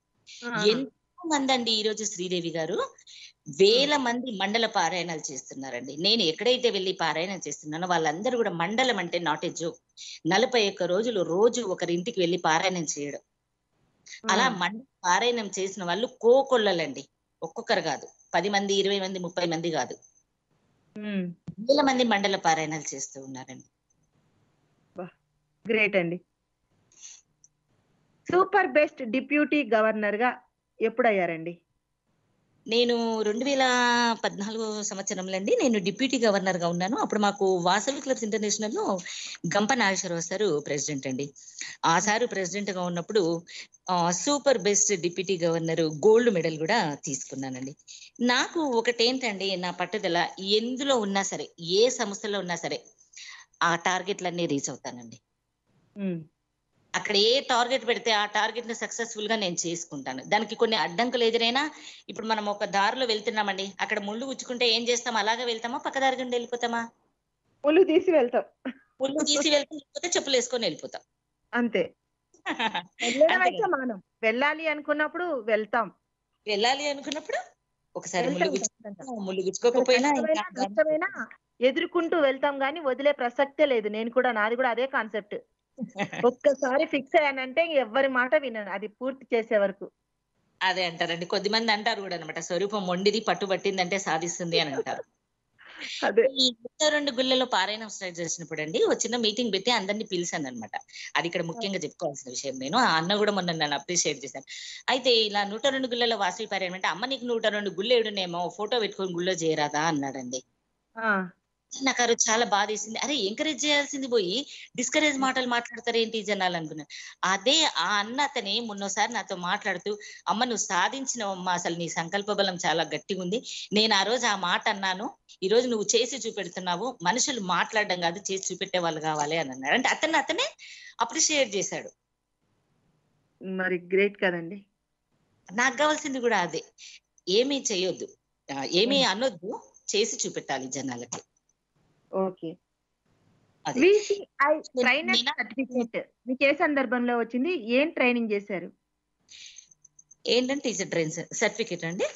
B: ఎంతో మంది అండి ఈ రోజు శ్రీదేవి గారు వేల మంది మండల పారాయణాలు చేస్తున్నారండి నేను ఎక్కడైతే వెళ్ళి పారాయణం చేస్తున్నానో వాళ్ళందరూ కూడా మండలం అంటే నాట్ ఏ జోక్ నలభై ఒక్క రోజులు రోజు ఒకరింటికి వెళ్ళి పారాయణం చేయడం అలా మండల పారాయణం చేసిన వాళ్ళు కోకొల్లలండి ఒక్కొక్కరు కాదు పది మంది ఇరవై మంది ముప్పై మంది కాదు
A: ఉమ్,
B: వేల మంది మండల పారాయణాలు చేస్తూ ఉన్నారండి
A: గ్రేట్ అండి సూపర్ బెస్ట్ డిప్యూటీ గవర్నర్ గా ఎప్పుడు అయ్యారండి
B: నేను రెండు వేల పద్నాలుగో సంవత్సరంలో అండి నేను డిప్యూటీ గవర్నర్ గా ఉన్నాను అప్పుడు మాకు వాసవి క్లబ్స్ ఇంటర్నేషనల్ లో గంప నాగేశ్వరరావు సారు ప్రెసిడెంట్ అండి ఆ సారు ప్రెసిడెంట్ గా ఉన్నప్పుడు super best deputy governor gold medal కూడా తీసుకున్నానండి నాకు ఒకటేంటండి నా పట్టుదల ఎందులో ఉన్నా సరే ఏ సంస్థలో ఉన్నా సరే ఆ టార్గెట్లన్నీ రీచ్ అవుతానండి
A: ఉమ్,
B: అక్కడ ఏ టార్గెట్ పెడితే ఆ టార్గెట్ ని సక్సెస్ఫుల్ గా నేను చేసుకుంటాను దానికి కొన్ని అడ్డంకులు ఎదురైనా ఇప్పుడు మనం ఒక దారిలో వెళ్తున్నామండి అక్కడ ముళ్ళు గుచ్చుకుంటే ఏం చేస్తాం అలాగే వెళ్తామా పక్క దారి గుండా వెళ్ళిపోతామా
A: ముళ్ళు తీసి వెళ్తాం
B: ముళ్ళు తీసి వెళ్తే లేకపోతే చెప్పులు వేసుకొని వెళ్ళిపోతాం
A: అంతే వెళ్ళడం
B: అంతే
A: అయితే
B: కదా.
A: మానం వెళ్ళాలి అనుకున్నప్పుడు వెళ్తాం
B: వెళ్ళాలి అనుకున్నప్పుడు ఒకసారి ముళ్ళు
A: వెళ్తాం
B: గుచ్చు
A: ఖచ్చితంగా.
B: ముళ్ళు గుచ్చుకోకపోయినా
A: కష్టమైనా,
B: ఇంకా
A: నష్టమైనా ఎదుర్కొంటూ వెళ్తాం గానీ వదిలే ప్రసక్తే లేదు నేను కూడా నాది కూడా అదే కాన్సెప్ట్ ఒక్కసారి ఫిక్స్ అయ్యానంటే ఇంక ఎవ్వరి మాట వినను అది పూర్తి చేసే వరకు
B: అదే అంటారండి కొద్ది మంది అంటారు కూడా అనమాట స్వరూపం మొండిది పట్టుబట్టిందంటే సాధిస్తుంది అని అంటారు
A: అదే
B: ఈ ముప్పై రెండు గుళ్ళలో పారాయణం స్టార్ట్ చేసినప్పుడు అండి ఒక చిన్న మీటింగ్ పెట్టి అందరినీ పిలిచాను అనమాట అది ఇక్కడ ముఖ్యంగా చెప్పుకోవాల్సిన విషయం నేను ఆ అన్న కూడా మొన్న నన్ను అప్రిషియేట్ చేశాను అయితే ఇలా నూట రెండు గుళ్ళలో వాసవి పారాయణం అంటే అమ్మ నీకు నూట రెండు గుళ్ళు ఏడునేమో ఫోటో పెట్టుకొని గుళ్ళో చేయరాదా అన్నాడండి
A: ఆ,
B: నాకు ఆ రోజు చాలా బాధ వేసింది అరే ఎంకరేజ్ చేయాల్సింది పోయి డిస్కరేజ్ మాటలు మాట్లాడతారు ఏంటి ఈ జనాలు అనుకున్నాను అదే ఆ అన్న అతని మొన్నోసారి నాతో మాట్లాడుతూ అమ్మ నువ్వు సాధించినవమ్మా అసలు నీ సంకల్ప బలం చాలా గట్టిగా ఉంది నేను ఆ రోజు ఆ మాట అన్నాను ఈ రోజు నువ్వు చేసి చూపెడుతున్నావు మనుషులు మాట్లాడడం కాదు చేసి చూపెట్టే వాళ్ళు కావాలి అని అన్నాడు అంటే అతన్ని అతనే అప్రిషియేట్ చేశాడు
A: మరి గ్రేట్ కదండి
B: నాకు కావాల్సింది కూడా అదే ఏమీ చేయొద్దు ఆ, ఏమీ అనొద్దు చేసి చూపెట్టాలి జనాలకి
A: ఓకే
B: అది
A: విసిఐ ట్రైనర్
B: నేనా-
A: సర్టిఫికేట్ మీకు ఏ సందర్భంలో వచ్చింది ఏం ట్రైనింగ్ చేశారు
B: ఏంటంటే టీచర్ ట్రైన్ సర్టిఫికేట్ అండి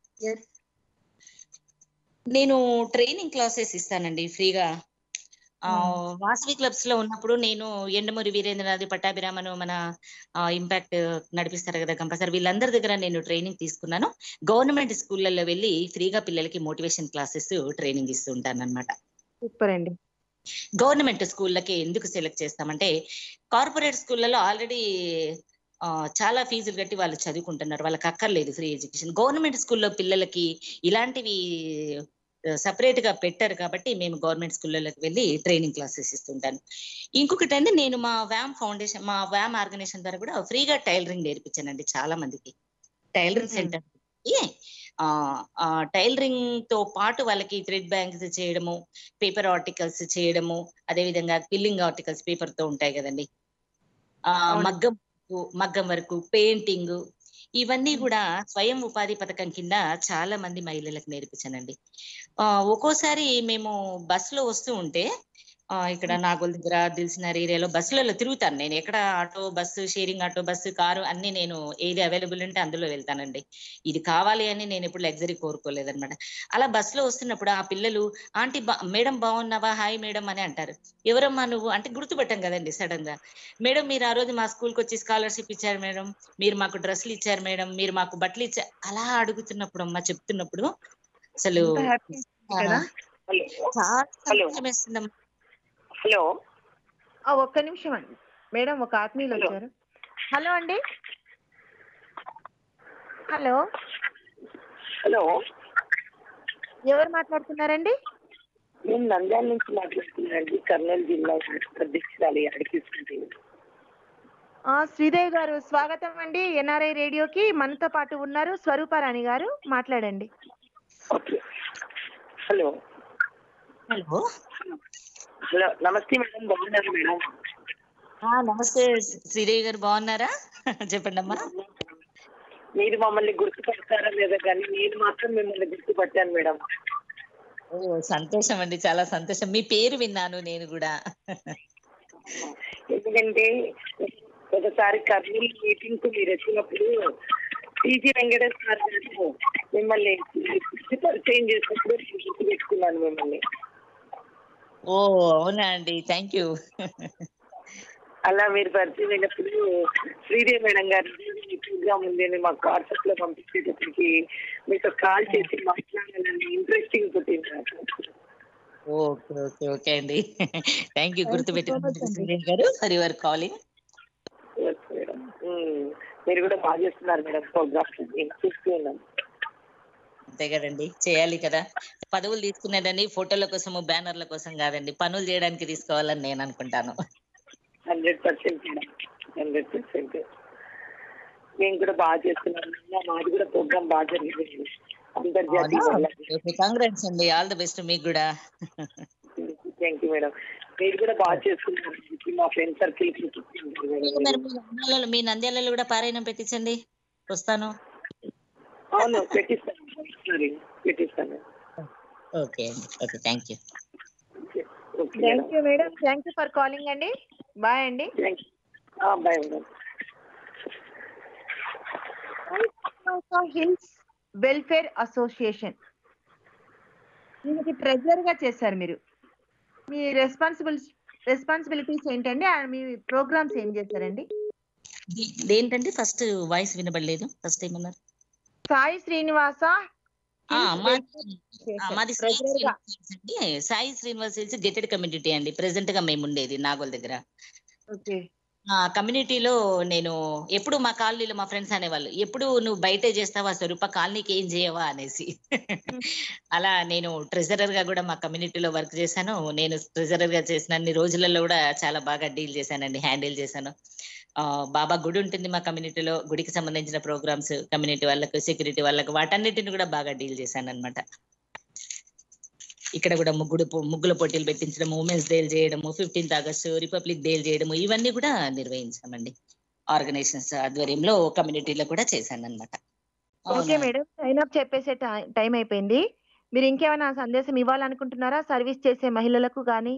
B: నేను ట్రైనింగ్ క్లాసెస్ ఇస్తానండి ఫ్రీగా ఆ, వాసవి క్లబ్స్ లో ఉన్నప్పుడు నేను ఎండమూరి వీరేంద్రనాథ్ పట్టాభిరామను మన ఇంపాక్ట్ నడిపిస్తారు కదా కంపల్సరీ వీళ్ళందరి దగ్గర నేను ట్రైనింగ్ తీసుకున్నాను గవర్నమెంట్ స్కూళ్ళల్లో వెళ్ళి ఫ్రీగా పిల్లలకి మోటివేషన్ క్లాసెస్ ట్రైనింగ్ ఇస్తూ ఉంటాను అనమాట
A: సూపర్ అండి
B: గవర్నమెంట్ స్కూళ్ళకి ఎందుకు సెలెక్ట్ చేస్తామంటే కార్పొరేట్ స్కూళ్ళలో ఆల్రెడీ చాలా ఫీజులు కట్టి వాళ్ళు చదువుకుంటున్నారు వాళ్ళకి అక్కర్లేదు ఫ్రీ ఎడ్యుకేషన్ గవర్నమెంట్ స్కూల్లో పిల్లలకి ఇలాంటివి సపరేట్ గా పెట్టారు కాబట్టి మేము గవర్నమెంట్ స్కూళ్ళకి వెళ్ళి ట్రైనింగ్ క్లాసెస్ ఇస్తుంటాను ఇంకొకటి అంటే నేను మా వ్యామ్ ఫౌండేషన్ మా వ్యామ్ ఆర్గనైజేషన్ ద్వారా కూడా ఫ్రీగా టైలరింగ్ నేర్పించానండి చాలా మందికి టైలరింగ్
A: Mhm.
B: సెంటర్ ఆ టైలరింగ్ తో పాటు వాళ్ళకి థ్రెడ్ బ్యాంక్స్ చేయడము పేపర్ ఆర్టికల్స్ చేయడము అదే విధంగా పిల్లింగ్ ఆర్టికల్స్ పేపర్ తో ఉంటాయి కదండి ఆ
A: అవును.
B: మగ్గం వర్కు, మగ్గం వరకు పెయింటింగ్ ఇవన్నీ కూడా స్వయం ఉపాధి పథకం కింద చాలా మంది మహిళలకు నేర్పించానండి ఆ ఒక్కోసారి మేము బస్సులో వస్తూ ఉంటే ఆ ఇక్కడ నాగోల్ దగ్గర దిల్సినార్ ఏరియాలో బస్సులలో తిరుగుతాను నేను ఎక్కడ auto bus sharing auto bus car అన్ని నేను ఏది అవైలబుల్ ఉంటే అందులో వెళ్తానండి ఇది కావాలి అని నేను ఎప్పుడు లగ్జరీ కోరుకోలేదన్నమాట అలా బస్సులో వస్తున్నప్పుడు ఆ పిల్లలు ఆంటీ బా మేడం బాగున్నావా హాయ్ మేడం అని అంటారు ఎవరమ్మా నువ్వు అంటే గుర్తుపట్టాం కదండి సడన్ గా మేడం మీరు ఆ రోజు మా స్కూల్కి వచ్చి స్కాలర్షిప్ ఇచ్చారు మేడం మీరు మాకు డ్రెస్సులు ఇచ్చారు మేడం మీరు మాకు బట్టలు ఇచ్చారు అలా అడుగుతున్నప్పుడు అమ్మా చెప్తున్నప్పుడు అసలు
A: ఎంత happy కదా
E: హలో
B: చాలా
E: హలో.
B: సంతోషం వేస్తుందమ్మా
E: హలో
A: ఆ, ఒక్క నిమిషం అండి మేడం ఒక ఆత్మీయులు
E: హలో.
A: వచ్చారు హలో అండి హలో
E: హలో
A: ఎవరు మాట్లాడుతున్నారండి
E: నేను నంద్యాల నుంచి మాట్లాడుతున్నానండి కర్నూలు జిల్లా అధ్యక్షురాలు అడిగిస్తుంది
A: ఆ శ్రీదేవి గారు స్వాగతం అండి ఎన్ఆర్ఐ రేడియోకి మనతో పాటు ఉన్నారు స్వరూపారాణి గారు మాట్లాడండి
E: ఓకే హలో
B: హలో
E: హలో నమస్తే మేడం బాగున్నారు మేడం
B: ఆ, నమస్తే శ్రీదేవి గారు బాగున్నారా చెప్పండి అమ్మా
E: మీరు మమ్మల్ని గుర్తుపడతారా లేదా కానీ నేను మాత్రం మిమ్మల్ని గుర్తుపట్టాను మేడం
B: ఓ సంతోషం అండి చాలా సంతోషం మీ పేరు విన్నాను నేను కూడా
E: ఎందుకంటే ఒకసారి కర్నూలు మీటింగ్ కు మీరు వచ్చినప్పుడు టీజీ వెంకటేశ్వర గారు మిమ్మల్ని పరిచయం చేసినప్పుడు నేను గుర్తు పెట్టుకున్నాను మిమ్మల్ని
B: ఓ అవునా అండి థ్యాంక్ యూ
E: అలా మీరు పరిచయం అయినప్పుడు శ్రీదేవి మేడం గారు ఈ ప్రోగ్రామ్ ఉంది అని మాకు వాట్సాప్ లో పంపించేటప్పటికి మీతో కాల్ చేసి మాట్లాడాలని ఇంట్రెస్టింగ్ పుట్టింది నాకు
B: ఓకే ఓకే ఓకే అండి థ్యాంక్ యూ
A: Thank
B: గుర్తు
A: you so much
B: పెట్టినందుకు
A: అండి.
B: శ్రీదేవి గారు for your calling
E: Yes, madam ఉమ్, మీరు కూడా బాగా చేస్తున్నారు మేడం ప్రోగ్రామ్స్ నేను చూస్తూ ఉన్నాను
B: అంతే కదండి చేయాలి కదా పదవులు తీసుకునేదండి ఫోటోల కోసము బ్యానర్ల కోసం కాదండి పనులు చేయడానికి తీసుకోవాలని నేను అనుకుంటాను
E: హండ్రెడ్ పర్సెంట్ హండ్రెడ్ పర్సెంట్ మేము కూడా బాగా చేస్తున్నాం మాది కూడా ప్రోగ్రామ్ బాగా జరిగింది అంతర్జాతీయ
B: కాంగ్రెస్ అండి ఆల్ ది బెస్ట్ మీకు కూడా
E: థ్యాంక్ యూ మేడం మీరు కూడా బాగా చేస్తున్నారు మా ఫ్రెండ్ సర్కిల్
B: మరి మీ నంద్యాలలో మీ నంద్యాలలో కూడా పారాయణం పెట్టించండి వస్తాను
E: అవును పెట్టిస్తాను సరే పెట్టిస్తాను
B: ఓకే అండి okay thank you
E: okay
A: thank you madam thank you for calling అండి బాయ్ అండి
E: thank you bye madam
A: hills welfare association దీనికి ట్రెజరర్ గా చేశారు మీరు మీ రెస్పాన్సిబుల్ రెస్పాన్సిబిలిటీస్ ఏంటండి అండ్ మీ ప్రోగ్రామ్స్ ఏం చేశారండి
B: ఏంటంటే ఫస్ట్ వాయిస్ వినబడలేదు ఫస్ట్ ఏమన్నారు
A: సాయి శ్రీనివాస
B: ఆ,
A: Hills
B: మాది
A: Welfare
B: ఆ,
A: Association.
B: మాది సాయి
A: Treasurer గా.
B: శ్రీనివాస్ అండి Sai Srinivas hills gated community అండి ప్రెసెంట్ గా మేము ఉండేది నాగోల్ దగ్గర
A: ఓకే
B: ఆ కమ్యూనిటీలో నేను ఎప్పుడు మా కాలనీలో మా ఫ్రెండ్స్ అనేవాళ్ళు ఎప్పుడు నువ్వు బయటే చేస్తావా స్వరూప కాలనీకి ఏం చేయవా అనేసి అలా నేను ట్రెజరర్ గా కూడా మా కమ్యూనిటీలో వర్క్ చేశాను నేను ట్రెజరర్ గా చేసిన అన్ని రోజులలో కూడా చాలా బాగా డీల్ చేశానండి హ్యాండిల్ చేశాను ఆ బాబా గుడి ఉంటుంది మా కమ్యూనిటీలో గుడికి సంబంధించిన ప్రోగ్రామ్స్ కమ్యూనిటీ వాళ్ళకు సెక్యూరిటీ వాళ్ళకు వాటన్నిటిని కూడా బాగా డీల్ చేశాను అనమాట ఇక్కడ కూడా ముగ్గుడు పో- ముగ్గుల పోటీలు పెట్టించడము ఉమెన్స్ డేలు చేయడము ఫిఫ్టీన్త్ ఆగస్టు రిపబ్లిక్ డేలు చేయడము ఇవన్నీ కూడా నిర్వహించామండి ఆర్గనైజేషన్స్ ఆధ్వర్యంలో కమ్యూనిటీలో కూడా చేశాను అనమాట
A: ఓకే మేడం సైన్ అప్ చెప్పేసే టైం అయిపోయింది మీరు ఇంకేమైనా సందేశం ఇవ్వాలనుకుంటున్నారా సర్వీస్ చేసే మహిళలకు కానీ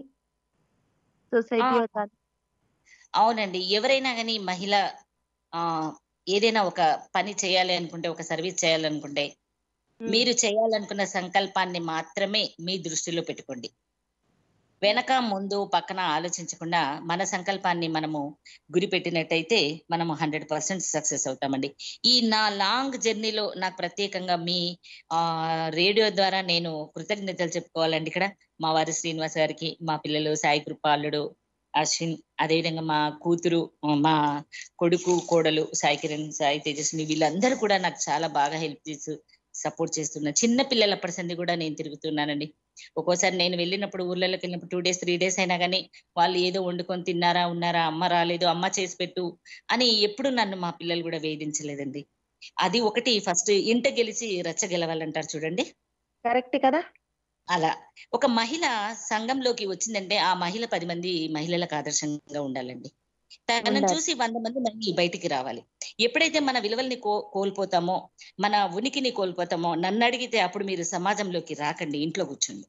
A: సొసైటీ
B: ఆ.
A: కానీ
B: అవునండి ఎవరైనా కానీ మహిళ ఆ ఏదైనా ఒక పని చేయాలి అనుకుంటే ఒక సర్వీస్ చేయాలనుకుంటే మీరు చేయాలనుకున్న సంకల్పాన్ని మాత్రమే మీ దృష్టిలో పెట్టుకోండి వెనక ముందు పక్కన ఆలోచించకుండా మన సంకల్పాన్ని మనము గురి పెట్టినట్టయితే మనము హండ్రెడ్ పర్సెంట్ సక్సెస్ అవుతామండి ఈ నా లాంగ్ జర్నీలో నాకు ప్రత్యేకంగా మీ ఆ రేడియో ద్వారా నేను కృతజ్ఞతలు చెప్పుకోవాలండి ఇక్కడ మా వారి శ్రీనివాస్ గారికి మా పిల్లలు సాయి కృపాలుడు అశ్విన్ అదేవిధంగా మా కూతురు మా కొడుకు కోడలు సాయి కిరణ్ సాయి తేజస్విని వీళ్ళందరూ కూడా నాకు చాలా బాగా హెల్ప్ చేస్తూ సపోర్ట్ చేస్తున్నారు చిన్న పిల్లలప్పటి సంది కూడా నేను తిరుగుతున్నానండి ఒక్కోసారి నేను వెళ్ళినప్పుడు ఊర్లలోకి వెళ్ళినప్పుడు టూ డేస్ త్రీ డేస్ అయినా కానీ వాళ్ళు ఏదో వండుకొని తిన్నారా ఉన్నారా అమ్మ రాలేదు అమ్మ చేసి పెట్టు అని ఎప్పుడు నన్ను మా పిల్లలు కూడా వేధించలేదండి అది ఒకటి ఫస్ట్ ఇంట గెలిచి రచ్చ గెలవాలంటారు చూడండి
A: కరెక్ట్ కదా
B: అలా ఒక మహిళ సంఘంలోకి వచ్చిందంటే ఆ మహిళ పది మంది మహిళలకు ఆదర్శంగా ఉండాలండి తనను
A: ఉండాలి.
B: చూసి వంద మంది మళ్ళీ బయటికి రావాలి ఎప్పుడైతే మన విలువల్ని కో కోల్పోతామో మన ఉనికిని కోల్పోతామో నన్ను అడిగితే అప్పుడు మీరు సమాజంలోకి రాకండి ఇంట్లో కూర్చోండి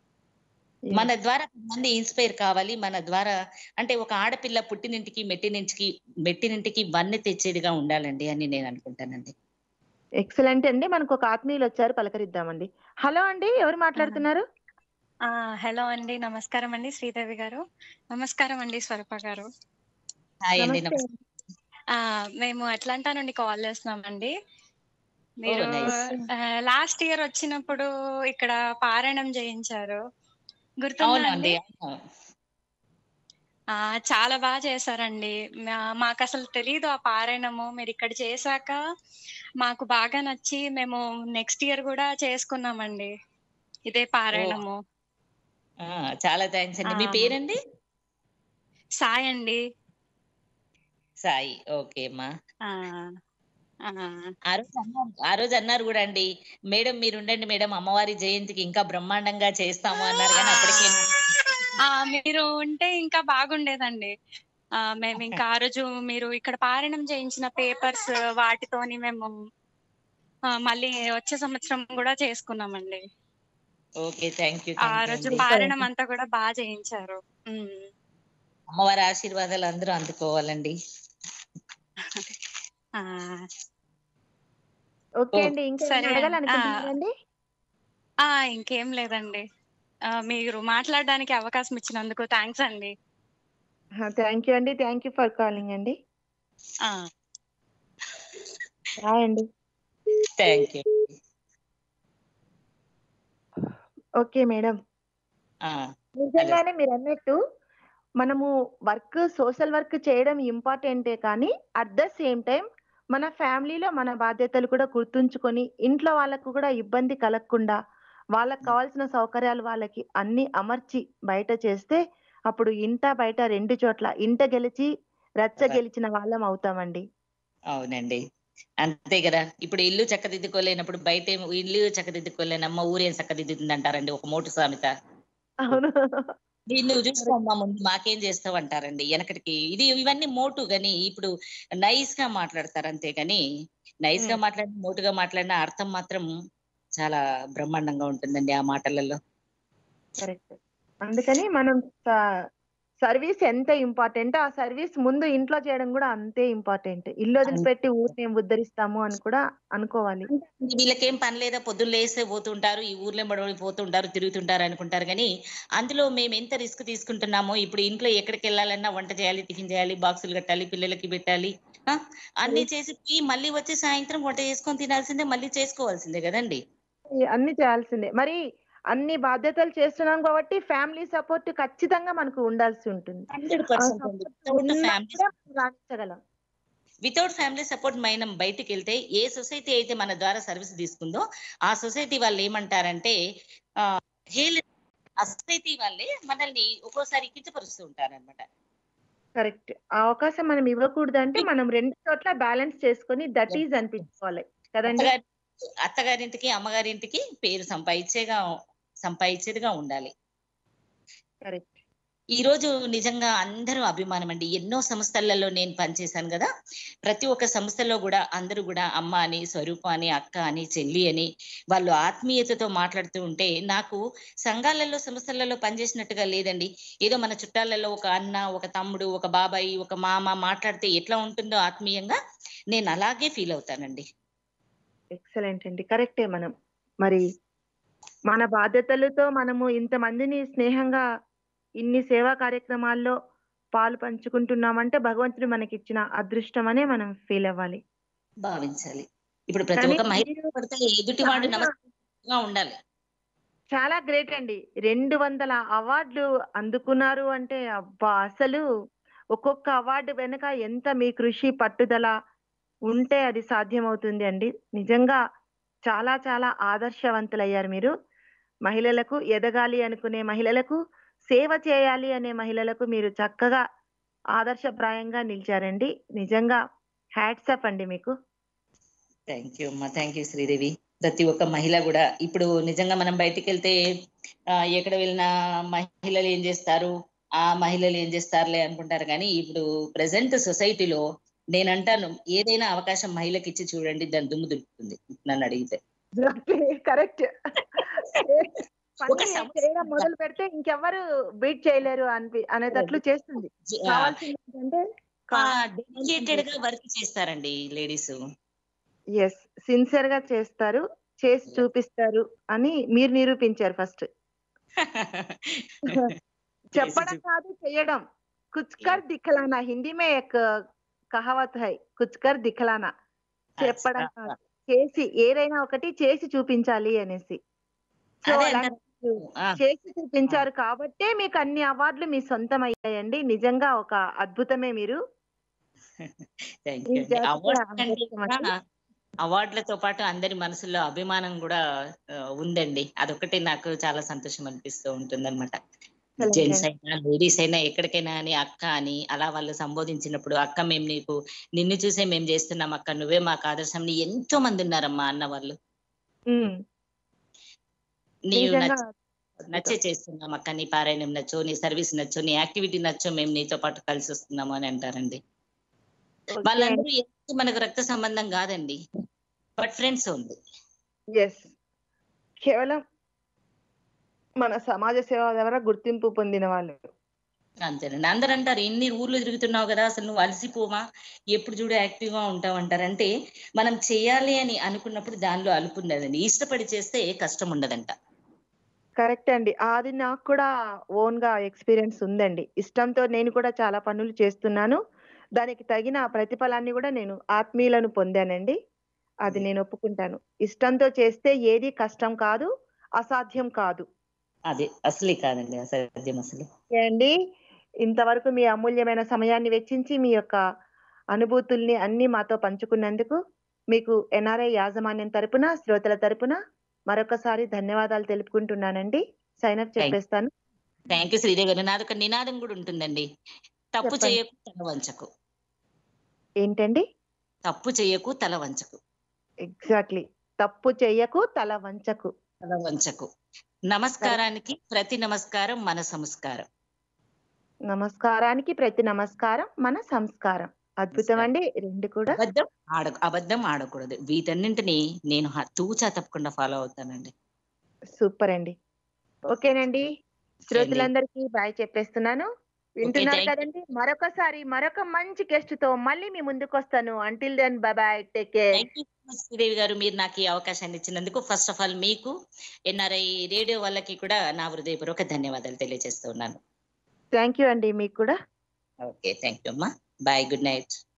B: మన ద్వారా మంది ఇన్స్పైర్ కావాలి మన ద్వారా అంటే ఒక ఆడపిల్ల పుట్టినింటికి మెట్టినింటికి మెట్టినింటికి వన్నె తెచ్చేదిగా ఉండాలండి అని నేను అనుకుంటానండి
A: ఎక్సలెంట్ అండి మనకు ఒక ఆత్మీయులు వచ్చారు పలకరిద్దామండి హలో అండి ఎవరు మాట్లాడుతున్నారు
F: ఆ హలో అండి నమస్కారం అండి శ్రీదేవి గారు నమస్కారం అండి స్వరూప గారు
B: హాయ్ అండి
A: నమస్తే
B: నమస్తే
F: ఆ మేము అట్లాంటా నుండి కాల్ చేస్తున్నామండి మీరు
B: nice.
F: లాస్ట్ ఇయర్ వచ్చినప్పుడు ఇక్కడ పారాయణం చేయించారు గుర్తుందా
B: అవునండి
F: అండి ఆ చాలా బాగా చేశారండి మా- మాకు అసలు తెలీదు ఆ పారాయణము మీరు ఇక్కడ చేశాక మాకు బాగా నచ్చి మేము నెక్స్ట్ ఇయర్ కూడా చేసుకున్నామండి ఇదే పారాయణము
B: ఆ, చాలా థ్యాంక్స్ అండి మీ
F: ఆ.
B: పేరండి
F: సాయ్ అండి
B: సాయి ఓకే అమ్మా
F: ఆ ఆ
B: ఆ రోజు అన్నారు ఆ రోజు అన్నారు కూడా అండి మేడం మీరు ఉండండి మేడం అమ్మవారి జయంతికి ఇంకా బ్రహ్మాండంగా చేస్తాము అన్నారు కానీ అప్పటికే
F: ఆ మీరు ఉంటే ఇంకా బాగుండేదండి ఆ మేము ఇంకా ఆ రోజు మీరు ఇక్కడ పారాయణం చేయించిన పేపర్స్ వాటితోని మేము ఆ, మళ్ళీ వచ్చే సంవత్సరం కూడా చేసుకున్నామండి
B: ఓకే థ్యాంక్ యూ
F: ఆ రోజు పారాయణం అంతా కూడా బాగా చేయించారు ఉమ్.
B: అమ్మవారి ఆశీర్వాదాలు అందరూ అందుకోవాలండి
F: ఆ
A: ఓకే
B: ఓ,
A: అండి ఇంకా
F: సరే.
A: అడగాలనుకుంటున్నారండి
F: ఆ ఇంకేం లేదండి ఆ, మీరు మాట్లాడడానికి అవకాశం ఇచ్చినందుకు థ్యాంక్స్ అండి
A: థ్యాంక్ యూ అండి థ్యాంక్ యూ ఫర్ కాలింగ్ అండి
F: ఆ
A: హాయ్ అండి
B: థ్యాంక్ యూ
A: ఓకే మేడం నిజంగానే మీరు అన్నట్టు మనము వర్క్ సోషల్ వర్క్ చేయడం ఇంపార్టెంటే కానీ అట్ ద సేమ్ టైం మన ఫ్యామిలీలో మన బాధ్యతలు కూడా గుర్తుంచుకొని ఇంట్లో వాళ్ళకు కూడా ఇబ్బంది కలగకుండా వాళ్ళకి కావాల్సిన సౌకర్యాలు వాళ్ళకి అన్ని అమర్చి బయట చేస్తే అప్పుడు ఇంట బయట రెండు చోట్ల ఇంట గెలిచి రచ్చ గెలిచిన వాళ్ళం అవుతామండి
B: అవునండి అంతే కదా ఇప్పుడు ఇల్లు చక్కదిద్దుకోలేనప్పుడు బయట ఏమో ఇల్లు చక్కదిద్దుకోలేనమ్మ ఊరేం చక్కదిద్దుతుంది అంటారండి ఒక మోటు సామెత
A: అవును
B: దీన్ని నువ్వు చూసుకోమ్మా ముందు మాకేం చేస్తావు అంటారండి వెనకటికి ఇది ఇవన్నీ మోటు గాని ఇప్పుడు నైస్ గా మాట్లాడతారు అంతే గాని నైస్ గా మాట్లాడిన మోటుగా మాట్లాడిన అర్థం మాత్రం చాలా బ్రహ్మాండంగా ఉంటుందండి ఆ మాటలలో
A: కరెక్ట్ అందుకని మనం సర్వీస్ ఎంత ఇంపార్టెంట్ ఆ సర్వీస్ ముందు ఇంట్లో చేయడం కూడా అంతే ఇంపార్టెంట్ ఇల్లు వదిలిపెట్టి ఊరిని ఏం ఉద్ధరిస్తాము అని కూడా అనుకోవాలి
B: వీళ్ళకేం పని లేదా పొద్దున్న లేస్తే పోతుంటారు ఈ ఊర్లో బడబడి పోతుంటారు తిరుగుతుంటారు అనుకుంటారు కానీ అందులో మేము ఎంత రిస్క్ తీసుకుంటున్నామో ఇప్పుడు ఇంట్లో ఎక్కడికి వెళ్ళాలన్నా వంట చేయాలి టిఫిన్ చేయాలి బాక్సులు కట్టాలి పిల్లలకి పెట్టాలి ఆ, అన్ని చేసి పోయి మళ్ళీ వచ్చి సాయంత్రం వంట చేసుకొని తినాల్సిందే మళ్ళీ చేసుకోవాల్సిందే కదండి
A: అన్ని చేయాల్సిందే మరి అన్ని బాధ్యతలు చేస్తున్నాం కాబట్టి ఫ్యామిలీ సపోర్ట్ ఖచ్చితంగా మనకు ఉండాల్సి ఉంటుంది
B: హండ్రెడ్
A: ఆ
B: పర్సెంట్
A: support ఉన్నప్పుడే మనం రాణించగలం
B: వితౌట్ ఫ్యామిలీ సపోర్ట్ మనం బయటికి వెళ్తే ఏ సొసైటీ అయితే మన ద్వారా సర్వీస్ తీసుకుందో ఆ సొసైటీ వాళ్ళు ఏమంటారంటే ఆ, హేళ ఆ సొసైటీ వాళ్ళే మనల్ని ఒక్కోసారి కించపరుస్తూ ఉంటారన్నమాట
A: కరెక్ట్ ఆ అవకాశం మనం ఇవ్వకూడదు అంటే మనం రెండు చోట్ల బ్యాలెన్స్ చేసుకొని దట్ ఈజ్ అనిపించుకోవాలి కదండి
B: అత్తగారి అత్తగారింటికి అమ్మగారింటికి పేరు సంపాదించేగా సంపాదించేదిగా ఉండాలి
A: కరెక్ట్
B: ఈ రోజు నిజంగా అందరూ అభిమానం అండి ఎన్నో సంస్థలలో నేను పనిచేశాను కదా ప్రతి ఒక్క సంస్థలో కూడా అందరూ కూడా అమ్మ అని స్వరూప అని అక్క అని చెల్లి అని వాళ్ళు ఆత్మీయతతో మాట్లాడుతూ ఉంటే నాకు సంఘాలలో సంస్థలలో పనిచేసినట్టుగా లేదండి ఏదో మన చుట్టాలలో ఒక అన్న ఒక తమ్ముడు ఒక బాబాయ్ ఒక మామ మాట్లాడితే ఎట్లా ఉంటుందో ఆత్మీయంగా నేను అలాగే ఫీల్ అవుతానండి
A: ఎక్సలెంట్ అండి కరెక్టే మనం మరి మన బాధ్యతలతో మనము ఇంతమందిని స్నేహంగా ఇన్ని సేవా కార్యక్రమాల్లో పాలు పంచుకుంటున్నామంటే భగవంతుడు మనకి ఇచ్చిన అదృష్టం అనే మనం ఫీల్ అవ్వాలి
B: భావించాలి ఇప్పుడు ప్రతి
A: కానీ
B: ఒక్క మహిళ
A: మీరు
B: పడితే ఎదుటివాడు
A: చాలా-
B: నమస్కారంగా ఉండాలి
A: చాలా గ్రేట్ అండి రెండు వందల అవార్డులు అందుకున్నారు అంటే అబ్బా అసలు ఒక్కొక్క అవార్డు వెనుక ఎంత మీ కృషి పట్టుదల ఉంటే అది సాధ్యమవుతుంది అండి నిజంగా చాలా చాలా ఆదర్శవంతులయ్యారు మీరు మహిళలకు ఎదగాలి అనుకునే మహిళలకు సేవ చేయాలి అనే మహిళలకు మీరు చక్కగా ఆదర్శప్రాయంగా నిలిచారండి నిజంగా హ్యాట్సప్ అండి మీకు
B: థ్యాంక్ యూ అమ్మా థ్యాంక్ యూ శ్రీదేవి ప్రతి ఒక్క మహిళ కూడా ఇప్పుడు నిజంగా మనం బయటికి వెళ్తే ఆ, ఎక్కడ వెళ్ళినా మహిళలు ఏం చేస్తారు ఆ మహిళలు ఏం చేస్తారులే అనుకుంటారు కానీ ఇప్పుడు ప్రజెంట్ సొసైటీలో నేను అంటాను ఏదైనా అవకాశం మహిళకి ఇచ్చి చూడండి దాని దుమ్ము దులుపుతుంది నన్ను అడిగితే
A: కరెక్ట్
B: ఒక
A: పని
B: సమస్య
A: చేయడం మొదలు పెడితే ఇంకెవ్వరు బీట్ చేయలేరు అనిపి అనేటట్లు చేస్తుంది కావాల్సింది ఏంటంటే
B: డెడికేటెడ్ గా వర్క్ చేస్తారండి లేడీస్
A: ఎస్ సిన్సియర్ గా చేస్తారు చేసి చూపిస్తారు అని మీరు నిరూపించారు ఫస్ట్ చెప్పడం కాదు చేయడం కుచ్కర్ దిఖలానా హిందీ మే ఎక్ కహావత్ హై కుచ్కర్ దిఖలానా చెప్పడం కాదు చేసి ఏదైనా ఒకటి చేసి చూపించాలి అనేసి సో
B: అదే
A: అలా
B: అంటారు. ఆ,
A: చేసి చూపించారు కాబట్టే మీకు అన్ని అవార్డులు మీ సొంతం అయ్యాయండి నిజంగా ఒక అద్భుతమే మీరు
B: థ్యాంక్
A: ఈ
B: యూ అండి
A: జాతికి
B: అవార్డ్స్
A: ఆ
B: కంటే
A: అదృష్టం
B: కూడా
A: అండి.
B: అవార్డులతో పాటు అందరి మనసులో అభిమానం కూడా ఆ, ఉందండి అదొకటి నాకు చాలా సంతోషం అనిపిస్తూ ఉంటుంది అనమాట
A: Excellent
B: జెంట్స్
A: అండి.
B: అయినా లేడీస్ అయినా ఎక్కడికైనా అని అక్క అని అలా వాళ్ళు సంబోధించినప్పుడు అక్క మేము నీకు నిన్ను చూసే మేము చేస్తున్నాం అక్క నువ్వే మాకు ఆదర్శం ని ఎంతో మంది ఉన్నారమ్మా అన్న వాళ్ళు
A: ఉమ్,
B: నీవు
A: నిజంగా
B: నచ్చ- నచ్చే చేస్తున్నాం అక్క నీ పారాయణం నచ్చో నీ సర్వీస్ నచ్చో నీ యాక్టివిటీ నచ్చో మేము నీతో పాటు కలిసి వస్తున్నాము అని అంటారండి
A: ఓకే
B: వాళ్ళందరూ ఎందుకు మనకు రక్త సంబంధం కాదండి బట్ ఫ్రెండ్స్ ఉంది
A: ఎస్ కేవలం మన సమాజ సేవ ద్వారా గుర్తింపు పొందిన వాళ్ళు
B: అంతేనండి అందరూ అంటారు ఎన్ని ఊర్లు తిరుగుతున్నావు కదా అసలు నువ్వు అలసిపోమా ఎప్పుడు చూడు యాక్టివ్ గా ఉంటావు అంటారంటే మనం చేయాలి అని అనుకున్నప్పుడు దానిలో అలుపు ఉండదండి ఇష్టపడి చేస్తే కష్టం ఉండదంట
A: కరెక్ట్ అండి అది నాకు కూడా ఓన్ గా ఎక్స్పీరియన్స్ ఉందండి ఇష్టంతో నేను కూడా చాలా పనులు చేస్తున్నాను దానికి తగిన ప్రతిఫలాన్ని కూడా నేను ఆత్మీయులను పొందానండి అది నేను ఒప్పుకుంటాను ఇష్టంతో చేస్తే ఏది కష్టం కాదు అసాధ్యం కాదు
B: అదే అసలే కాదండి అసాధ్యం అసలు
A: ఓకే అండి ఇంతవరకు మీ అమూల్యమైన సమయాన్ని వెచ్చించి మీ యొక్క అనుభూతుల్ని అన్ని మాతో పంచుకున్నందుకు మీకు ఎన్ఆర్ఐ యాజమాన్యం తరపున శ్రోతల తరపున మరొకసారి ధన్యవాదాలు తెలుపుకుంటున్నానండి సైన్ అప్ చెప్పేస్తాను
B: థ్యాంక్ యూ శ్రీదేవి గారు నాది ఒక నినాదం కూడా ఉంటుందండి తప్పు
A: చెప్పండి.
B: చేయకు తల వంచకు
A: ఏంటండి
B: తప్పు చేయకు తల వంచకు
A: ఎగ్జాక్ట్లీ తప్పు చెయ్యకు తల వంచకు
B: తల వంచకు నమస్కారానికి ప్రతి నమస్కారం మన సంస్కారం
A: నమస్కారానికి ప్రతి నమస్కారం మన సంస్కారం అద్భుతం అండి రెండు కూడా
B: అబద్ధం ఆడ అబద్ధం ఆడకూడదు వీటన్నింటినీ నేను హ- తూచా తప్పకుండా ఫాలో అవుతానండి
A: సూపర్ అండి ఓకేనండి శ్రోతలందరికీ బాయ్ చెప్పేస్తున్నాను వింటున్నారు
B: thank you.
A: కదండి మరొకసారి మరొక మంచి గెస్ట్ తో మళ్ళీ మీ ముందుకు వస్తాను until then bye take care
B: thank you Sridevi గారు మీరు నాకు ఈ అవకాశాన్ని ఇచ్చినందుకు ఫస్ట్ ఆఫ్ ఆల్ మీకు ఎన్ఆర్ఐ రేడియో వాళ్ళకి కూడా నా హృదయపూర్వక ధన్యవాదాలు తెలియజేస్తున్నాను
A: థ్యాంక్ యూ అండి మీకు కూడా
B: ఓకే థ్యాంక్ యూ అమ్మా బాయ్ గుడ్ నైట్